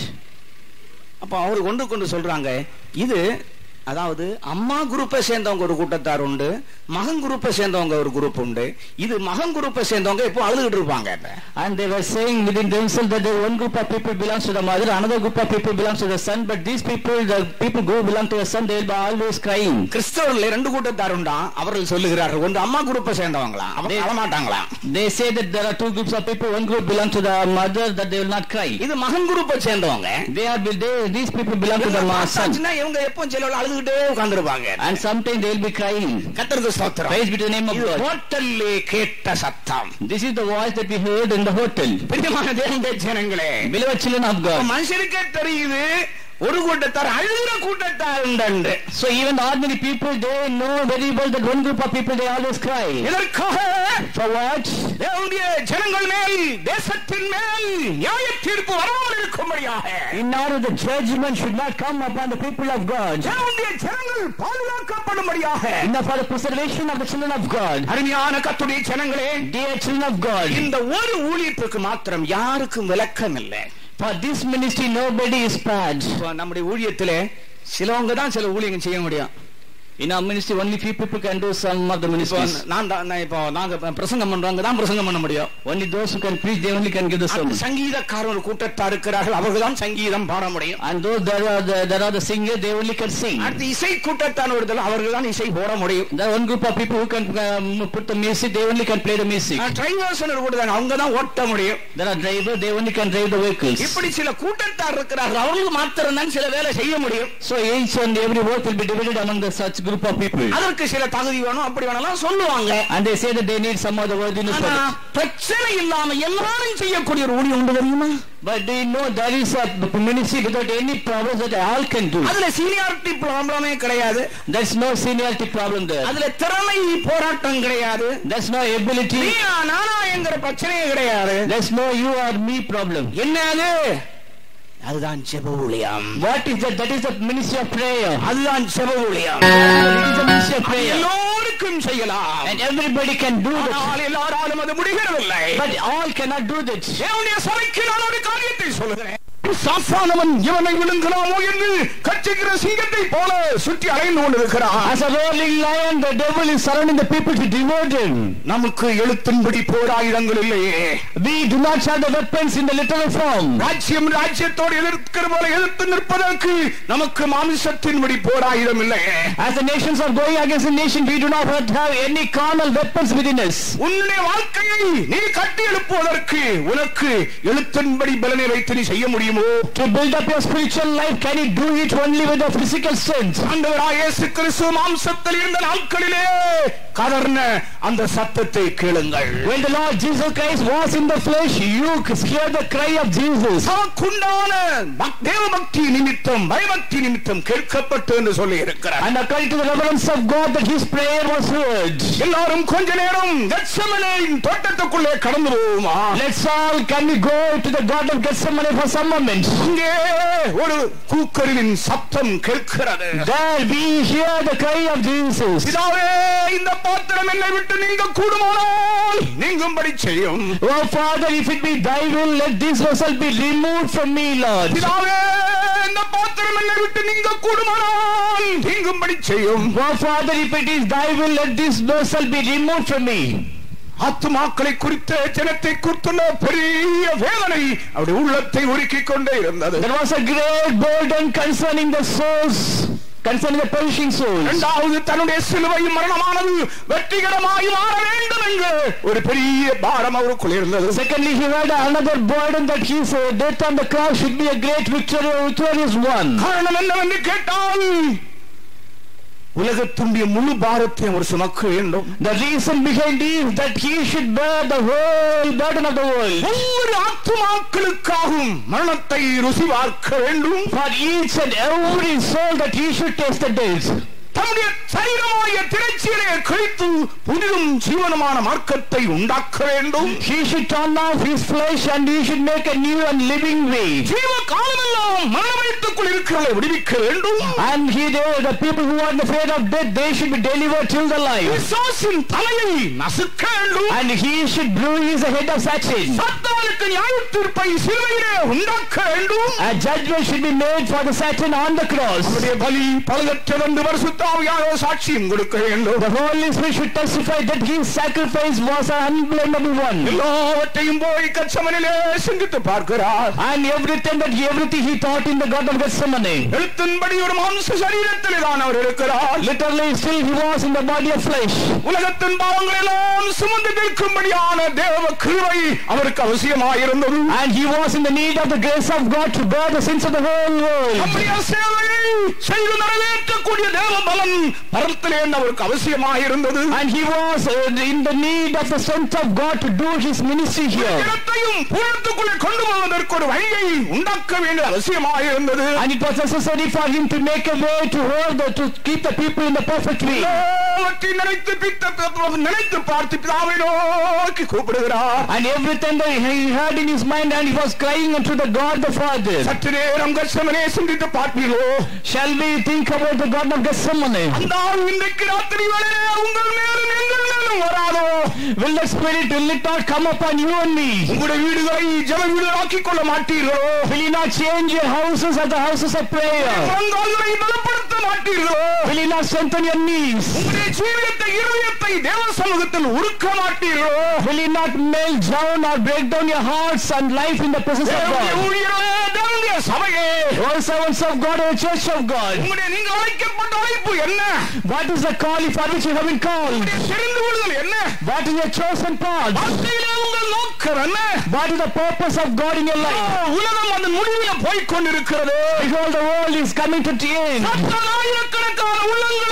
அப்ப அவர் கொண்டு கொண்டு சொல்றாங்க இது அதாவது அம்மா குரூப்பை சேர்ந்தவங்க ஒரு கூட்டத்தார் உண்டு மகன் குரூப்பை சேர்ந்தவங்க ஒரு குரூப் உண்டு இது மகன் குரூப்பை சேர்ந்தவங்க இப்போ அழுதுகிட்டு இருப்பாங்க இப்ப.
And they were saying within themselves that the one group of people belongs to the mother, another group of people belongs to the son, but these people, the people who belong to the son, they will be always crying.
கிறிஸ்தவர்கள் ரெண்டு கூட்டத்தார் உண்டா அவர்கள் சொல்லுகிறார்கள் ஒன்று அம்மா குரூப்பை சேர்ந்தவங்களா அவங்க அழ மாட்டாங்களா
They say that there are two groups of people, one group belong to the mother, that they will not cry.
இது மகன் குரூப்பை சேர்ந்தவங்க
They are, they, these people belong to the ma- son.
பார்த்தாச்சுன்னா இவங்க எப்போ செலவில் அழுதுகிட்டே உட்கார்ந்துருப்பாங்க
And sometimes they will be crying.
கத்தருக்கு ஸ்தோத்திரம்
Praise be to the name of
இது
God.
ஹோட்டல்லே கேட்ட சத்தம்
This is the voice that we heard in the hotel.
பிரியமான தேவனுடைய ஜனங்களே
Beloved children of God.
மனுஷனுக்கே தெரியுது ஒரு கூட்டத்தார் அழுகிற கூட்டத்தார் உண்டு
So even the ordinary people, they know very well that one group of people, they always cry.
இதற்காக
For what?
தேவனுடைய ஜனங்கள் மேல் தேசத்தின் மேல் நியாய தீர்ப்பு வராமல் இருக்கும்படியாக
In order the judgment should not come upon the people of God.
தேவனுடைய ஜனங்கள் பாதுகாக்கப்படும்படியாக
In the, for the preservation of the children of God.
அருமையான கத்துடைய ஜனங்களே
Dear children of God.
இந்த ஒரு ஊழியத்துக்கு மாத்திரம் யாருக்கும் விளக்கம் இல்லை
For this ministry, nobody is spared.
இப்ப நம்முடைய ஊழியத்திலே சிலவங்க தான் சில ஊழியங்கள் செய்ய முடியும்
In our ministry, only few people can do some of the
இப்போ
ministries.
நான் தான் நான் இப்போ நாங்க பிரசங்கம் பண்றவங்க தான் பிரசங்கம் பண்ண முடியும்
Only those who can preach, they only can give the
அந்த
sermon.
சங்கீதக்காரர் ஒரு கூட்டத்தார் இருக்கிறார்கள் அவர்கள் தான் சங்கீதம் பாட முடியும்
And those that are the, that are the singers, they only can sing.
அடுத்து இசை கூட்டத்தார் ஒருத்தர் அவர்கள் தான் இசை போட முடியும்
There are one group of people who can um, put the music, they only can play the music.
Drivers கூட்டத்தார் அவங்க தான் ஓட்ட முடியும்
There are drivers, they only can drive the vehicles.
இப்படி சில கூட்டத்தார் இருக்கிறார்கள் அவர்களுக்கு மாத்திரம் தான் சில வேலை செய்ய முடியும்
So each and every work will be divided among the such group of people.
அதற்கு சில தகுதி வேணும் அப்படி வேணாலும் சொல்லுவாங்க
And they say that they need some other worthiness for
ஆனா
it.
பிரச்சனை இல்லாம எல்லாரும் செய்யக்கூடிய ஒரு ஊழியம் உண்டு தெரியுமா
But they know there is a ministry without any problems that all can do.
அதுல சீனியாரிட்டி ப்ராப்ளமே கிடையாது
There's no seniority problem there.
அதுல திறமை போராட்டம் கிடையாது
There's no ability.
நீயா நானா என்கிற பிரச்சனையே கிடையாது
There's no you or me problem.
என்ன அது அதுதான் ஜெப ஊழியம்
What is that? That is the ministry of prayer.
அதுதான் ஜெப ஊழியம்
It is the ministry of prayer.
எல்லோருக்கும் செய்யலாம்
And everybody can do that.
ஆனால் எல்லாராலும் அது முடிகிறதில்லை
But all cannot do that.
தேவனுடைய சபைக்கு நான் ஒரு காரியத்தை சொல்லுகிறேன் சாத்தானவன் இவனை விழுங்கலாமோ என்று கட்சிக்கிற சிங்கத்தை போல சுற்றி அலைந்து கொண்டிருக்கிறான்
As a rolling lion, the devil is surrounding the people to devour them.
நமக்கு எழுத்தின்படி போராயுதங்கள் இல்லையே
We do not have the weapons in the literal form.
ராஜ்யம் ராஜ்யத்தோடு எதிர்க்கிற போல எதிர்த்து நிற்பதற்கு நமக்கு மாமிசத்தின்படி போராயுதம் இல்லையே
As the nations are going against the nation, we do not have any carnal weapons within us.
உன்னுடைய வாழ்க்கையை நீ கட்டி எழுப்புவதற்கு உனக்கு எழுத்தின்படி பலனை வைத்து நீ செய்ய முடியுமோ
To build up your spiritual life, can you do it only with the physical strength?
ஆண்டவராய் இயேசு கிறிஸ்து மாம்சத்தில் இருந்த நாட்களிலே கதர்ன அந்த சத்தத்தை கேளுங்கள்
When the Lord Jesus Christ was in the flesh, you hear the cry of Jesus.
தமக்குண்டான பக்- தேவபக்தி நிமித்தம் பயபக்தி நிமித்தம் கேட்கப்பட்டு என்று சொல்லி இருக்கிறார்
And according to the reverence of God, that his prayer was heard.
எல்லாரும் கொஞ்ச நேரம் கெத்செமனேயின் தோட்டத்துக்குள்ளே கடந்து போவோமா
Let's all, can we go to the God of Gethsemane for some moments?
இங்கே ஒரு கூக்கரின் சத்தம் கேட்கிறது
There we hear the cry of Jesus.
பிதாவே இந்த பாத்திரம் என்னை விட்டு நீங்க கூடுமானால் நீங்கும்படி செய்யும்
Oh Father, if it be thy will, let this vessel be removed from me, Lord.
பிதாவே இந்த பாத்திரம் என்னை விட்டு நீங்க கூடுமானால் நீங்கும்படி செய்யும்
Oh Father, if it is thy will, let this vessel be removed from me.
ஆத்துமாக்களை குறித்த ஜனத்தை குறித்துள்ள பெரிய வேதனை அவருடைய உள்ளத்தை உருக்கிக் கொண்டே இருந்தது
There was a great burden concerning the souls, concerning the perishing souls.
இரண்டாவது தன்னுடைய சிலுவை மரணமானது வெற்றிகரமாய் மாற வேண்டும் என்று ஒரு பெரிய பாரம் அவருக்குள் இருந்தது
Secondly, he had another burden that his uh, death on the cross should be a great victory, victorious one.
காரணம் என்னவென்று கேட்டால் உலகத்துடைய முழு பாரத்தை அவர் சுமக்க வேண்டும்
The reason behind is that he should bear the whole burden of the world.
ஒவ்வொரு ஆத்துமாக்களுக்காகவும் மரணத்தை ருசி பார்க்க வேண்டும்
For each and every soul that he should taste the death.
தம்முடைய சரீரமாய திரைச்சியிலே கழித்து புதிதும் ஜீவனமான மார்க்கத்தை உண்டாக்க வேண்டும்
He should turn off his flesh and he should make a new and living way.
ஜீவ காலமெல்லாம் மரணமயத்துக்குள் இருக்கிறவர்களை விடுவிக்க வேண்டும்
And he, they, the people who are in the fear of death, they should be delivered till the life.
பிசாசின் தலையை நசுக்க வேண்டும்
And he should bruise the head of Satan.
சத்தானுக்கு நியாயத்தீர்ப்பை சிலுவையிலே உண்டாக்க வேண்டும்
A judgment should be made for the Satan on the cross.
அவருடைய பலி பலதற்றதென்று பரிசுத்தாவியாக சாட்சியம் கொடுக்க வேண்டும்
The Holy Spirit should testify that his sacrifice was an unblameable one.
எல்லாவற்றையும் போய் கச்சமனிலே சிந்தித்து பார்க்கிறார்
And everything that he, everything he taught in the God of Gethsemane.
எழுத்தின்படி ஒரு மாம்ச சரீரத்திலே தான் அவர் இருக்கிறார்
Literally, still he was in the body of flesh.
உலகத்தின் பாவங்கள் எல்லாம் சுமந்து நிற்கும்படியான தேவ கிருபை அவருக்கு அவசியமாயிருந்தது
And he was in the need of the grace of God to bear the sins of the whole world.
நம்முடைய சேவையை செய்து நிறைவேற்றக்கூடிய தேவ பலன் பரத்திலே அவருக்கு அவசியமாயிருந்தது
And he was uh, in the need of the strength of God to do his ministry here.
இடத்தையும் பூரத்துக்குள்ளே கொண்டு வருவதற்கு ஒரு வழியை உண்டாக்க வேண்டிய அவசியமாயிருந்தது
And it was necessary for him to make a way to hold the, to keep the people in the perfect way.
எல்லாவற்றையும் நினைத்து பித்த நினைத்து பார்த்து பிதாவை நோக்கி கூப்பிடுகிறார்
And everything that he had in his mind and he was crying unto the God the Father.
சற்று நேரம் கட்சமனே சிந்தித்து பார்ப்பீர்களோ
Shall we think about the God of Gethsemane?
அந்த ஆள் இன்றைக்கு ராத்திரி வேளையிலே உங்கள் மேலும் எங்கள் மேலும் வராதோ
Will the Spirit will it not come upon you and me?
உங்களுடைய வீடுகளை ஜன வீடுகளாக்கிக் கொள்ள மாட்டீர்களோ
Will you not change your houses as the houses of prayer?
முழங்கால்களை பலப்படுத்த மாட்டீர்களோ
Will you not strengthen your knees?
உங்களுடைய ஜீவியத்தை இருதயத்தை தேவ சமூகத்தில் உருக்க மாட்டீர்களோ
Will you not melt down or break down your hearts and life in the presence of
தேவனுடைய
God?
ஊழியர்களே, தேவனுடைய சபையே
All servants of God and church of God.
உங்களுடைய நீங்கள் அழைக்கப்பட்ட அழைப்பு என்ன
What is the call for which you have been called?
உங்களுடைய தெரிந்து கொள்ளுதல் என்ன
What is your chosen path?
வாழ்க்கையிலே உங்கள் நோக்கம் என்ன
What is the purpose of God in your life?
உலகம் அந்த முடிவில போய்க் கொண்டிருக்கிறது
Behold, the world is coming to the end.
சத்தால் ஆயிரக்கணக்கான உள்ளங்களை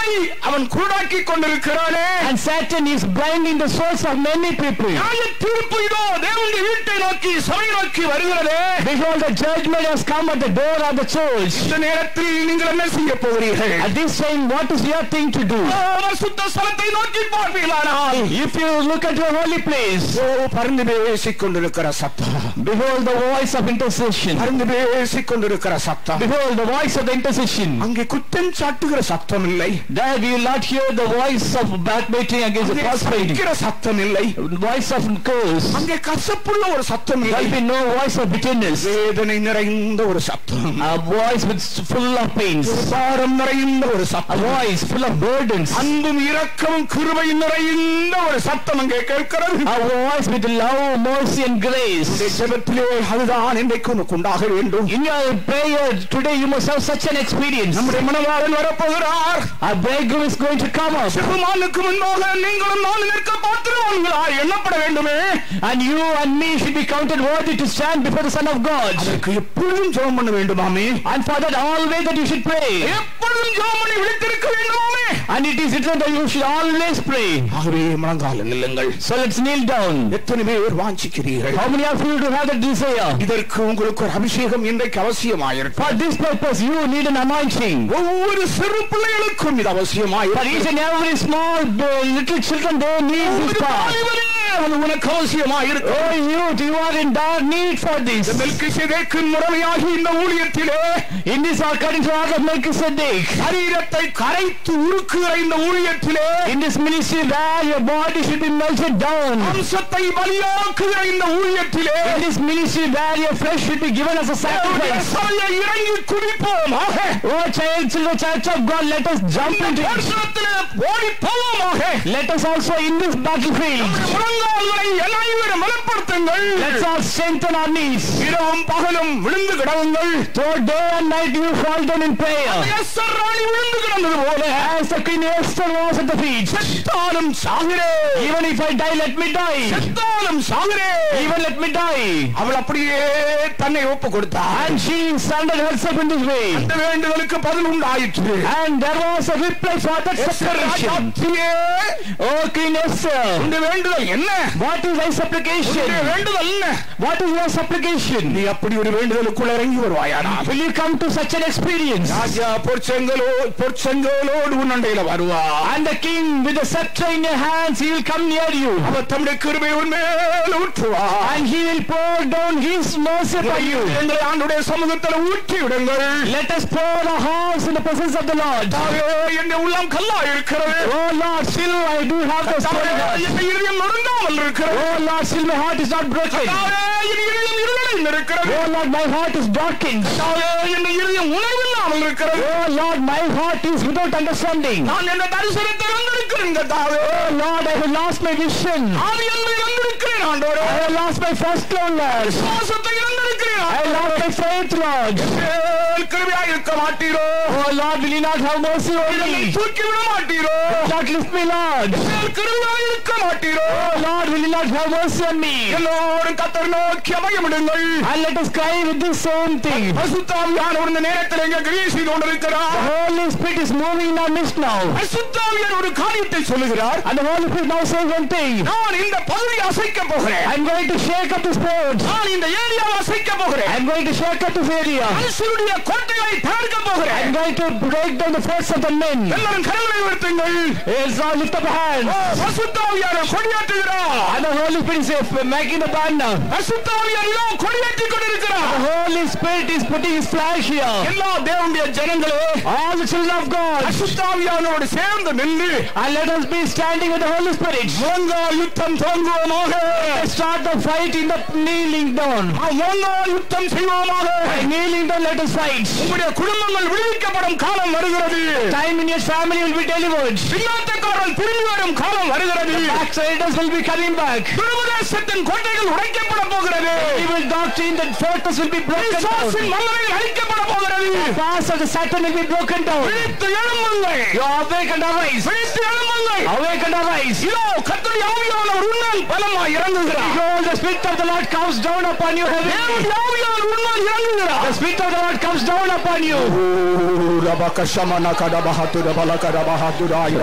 அவன் குருடாக்கி கொண்டிருக்கிறானே
And Satan is blinding the souls of many people.
நியாய தீர்ப்பு இதோ தேவனுடைய வீட்டை நோக்கி சபை நோக்கி வருகிறதே
Behold, the judgment has come at the door of the church.
இந்த நேரத்தில் நீங்கள் என்ன செய்ய போகிறீர்கள்
At this time, what is your thing to do?
சுத்த ஸ்தலத்தை நோக்கி பார்ப்பீர்களானால்
If you look at your holy place,
ஓ பறந்து பேசிக் கொண்டிருக்கிற சத்தம்
behold the voice of intercession.
பறந்து பேசிக் கொண்டிருக்கிற சத்தம்
Behold the voice of the intercession.
அங்கே குற்றம் சாட்டுகிற சத்தம் இல்லை
There we will not hear the voice of backbiting against the
அங்கே
prospering.
சபிக்கிற சத்தம் இல்லை
Voice of curse.
அங்கே கசப்புள்ள ஒரு சத்தம்
There
இல்லை
will be no voice of bitterness.
வேதனை நிறைந்த ஒரு சத்தம்
A voice with full of pains.
பாரம் நிறைந்த ஒரு
A
சத்தம்
voice full of burdens.
அன்பும் இரக்கமும் கிருபை நிறைந்த ஒரு சத்தம் அங்கே கேட்கிறது
A voice with love, mercy and grace.
உன்னுடைய ஜெபத்திலே அதுதான் இன்றைக்கு உனக்கு உண்டாக வேண்டும்
In your prayer today you must have such an experience.
நம்முடைய மனவாளன் வரப்போகிறார்
Our bridegroom is going to come up.
சிறுமானுக்கு முன்பாக நீங்களும் நான் நிற்க பாத்திரவான்களா எண்ணப்பட வேண்டுமே
And you and me should be counted worthy to stand before the Son of God.
அதற்கு எப்பொழுதும் ஜெபம் பண்ண வேண்டுமாமே
And for that always that you should pray.
எப்பொழுதும் ஜெபம் பண்ணி விழித்திருக்க வேண்டுமாமே
And it is written that you should always pray.
ஆகவே முழங்கால நில்லுங்கள்
So let's kneel down.
எத்தனை பேர் வாஞ்சிக்கிறீர்கள்
How many of you do have that desire?
இதற்கு உங்களுக்கு ஒரு அபிஷேகம் இன்றைக்கு அவசியமாயிருக்கு
For this purpose you need an anointing.
ஒவ்வொரு சிறு பிள்ளைகளுக்கும் இது
For
அவசியமாயிருக்கு
each and every small uh, little children they need this
ஒவ்வொரு
part.
வாலிபனே, அது உனக்கு அவசியமாயிருக்கு
Oh youth, you are in dire need for this.
மெல்கிசேதேக்கின் முறையாகி இந்த ஊழியத்திலே
In this according to order of Melchizedek.
சரீரத்தை கரைத்து உருக்குகிற இந்த ஊழியத்திலே
In this ministry where your body should be melted down.
அம்சத்தை பலியாக்குகிற இந்த ஊழியத்திலே
In this ministry where your flesh should be given as a
தேவனுடைய
sacrifice.
சபையை இறங்கி குடிப்போமாக
Oh child, children, church of God, let us jump
இந்த
into it.
தரிசனத்திலே ஓடி போவோமாக
Let us also in this battlefield.
முழங்கால்களை அனைவரும் பலப்படுத்துங்கள்
Let's all strengthen our knees.
இரவும் பகலும் விழுந்து கிடவுங்கள்
Through day and night you fall down in prayer.
Esther ராணி விழுந்து கிடந்தது போல
As the Queen Esther was at the feet.
செத்தாலும் சாகிறேன்
Even if I die, let me die.
செத்தாலும் சாகிறேன்
Even let me die.
அவள் அப்படியே தன்னை ஒப்பு கொடுத்தாள்
And she surrendered herself in this way.
அந்த வேண்டுதலுக்கு பதில் உண்டாயிற்று
And there was a reply for that
Esther
supplication.
ராஜாத்தியே,
Oh Queen Esther,
உன்னுடைய வேண்டுதல் என்ன
what is thy
உன்னுடைய
supplication?
வேண்டுதல் என்ன
What is your supplication?
நீ அப்படி ஒரு வேண்டுதலுக்குள்ள இறங்கி வருவாயானா
Will you come to such an experience?
ராஜா பொற்செங்கலோ பொற்செங்கலோடு உன்னண்டையில வருவா
And the king with the scepter in your hands, he will come near you.
அவர் தம்முடைய கிருபை உன்மேல் ஊற்றுவா
And he will pour down his mercy upon you.
எங்களை ஆண்டுடைய சமூகத்தில் ஊற்றி விடுங்கள்
Let us pour our hearts in the presence of the Lord.
தாவே, என் உள்ளம் கல்லா இருக்கிறது
Oh Lord, still I do have the
தாவே,
spirit. heart.
என் இருதயம் நொறுங்காமல் இருக்கிறது
Oh Lord, still my heart is not broken.
தாவே, என் இருதயம் இருளடைந்து இருக்கிறது
Oh Lord, my heart is darkened.
தாவே, என் இருதயம் உணர்வில்லாமல் இருக்கிறது
Oh Lord, my heart is without understanding.
நான் என்ன தரிசனத்தை வந்திருக்கிறேன் தாவே
Oh Lord, I have lost my vision.
ஆதி என்பை வந்திருக்கிறேன் ஆண்டவரே
I have lost my first love, Lord.
விசுவாசத்தை இழந்திருக்கிறேன்
I have lost my faith, Lord.
மேல் கிருபையா இருக்க மாட்டீரோ
Oh Lord, will you not have mercy on
என்னை
me?
தூக்கி விட மாட்டீரோ
Not lift me, Lord.
மேல் கிருபையா இருக்க மாட்டீரோ
Oh Lord, will you not have mercy on me?
எல்லோரும் கத்தர் நோக்கி அமையமிடுங்கள்
And let us cry with this same thing.
பசுத்தாவியானவர் இந்த நேரத்தில் எங்க கிரியை செய்து
The
கொண்டிருக்கிறார்
Holy Spirit is moving in our midst now.
பசுத்தாவியார் ஒரு காரியத்தை சொல்லுகிறார்
And the Holy Spirit now says one thing.
நான் இந்த பகுதியை அசைக்க போகிறேன்
I'm going to shake up this boat.
நான் இந்த ஏரியாவை அசைக்க போகிறேன்
I'm going to shake up this area.
அரசனுடைய கோட்டைகளை தகர்க்க போகிறேன்
I'm going to break down the force of the men.
எல்லாரும் கரங்களை உயர்த்துங்கள்
Yes, now lift up your hands.
பசுத்தாவியார் கொடியேற்றுகிறார்
And the Holy Spirit is uh, making the banner.
பசுத்தாவியார் இதோ கொடியேற்றிக் கொண்டிருக்கிறார்
The Holy Spirit is putting his flag here.
எல்லா தேவனுடைய ஜனங்களே
All the children of God.
பசுத்தாவியானோடு சேர்ந்து நின்று
And let us be standing with the Holy Spirit.
முழங்கால் யுத்தம் துவங்குவோமாக
Let's start the fight in the kneeling down.
முழங்கால் யுத்தம் செய்வோமாக
By kneeling down, let us fight.
உங்களுடைய குடும்பங்கள் விடுவிக்கப்படும் காலம் வருகிறது
Time in your family will be delivered.
பின்னாட்டக்காரன் திரும்பி வரும் காலம் வருகிறது
Backsliders will be coming back.
துருவதேசத்தின் கோட்டைகள் உடைக்கப்பட போகிறது
Evil doctrine, the fortress will be broken
பிசாசின்
down.
மன்னரை அழிக்கப்பட போகிறது
Fast of the Satan will be broken down.
விழித்து எழும்புங்கள்
You awake and arise.
விழித்து எழும்புங்கள்
Awake and arise.
இதோ கர்த்தருடைய ஆவியானவர் உன்னால் பலமாய் இறங்குகிறார்
Behold, the Spirit of the Lord comes down upon you heavenly.
தேவனுடைய ஆவியானவர் உன்னால் இறங்குகிறார்
The Spirit of the Lord comes down upon you.
baka shamana kada bahatura bala kada bahatura ira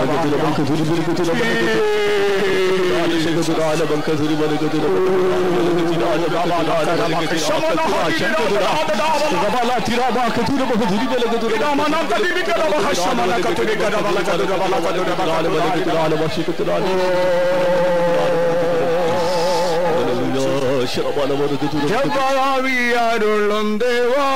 அருளும் தேவா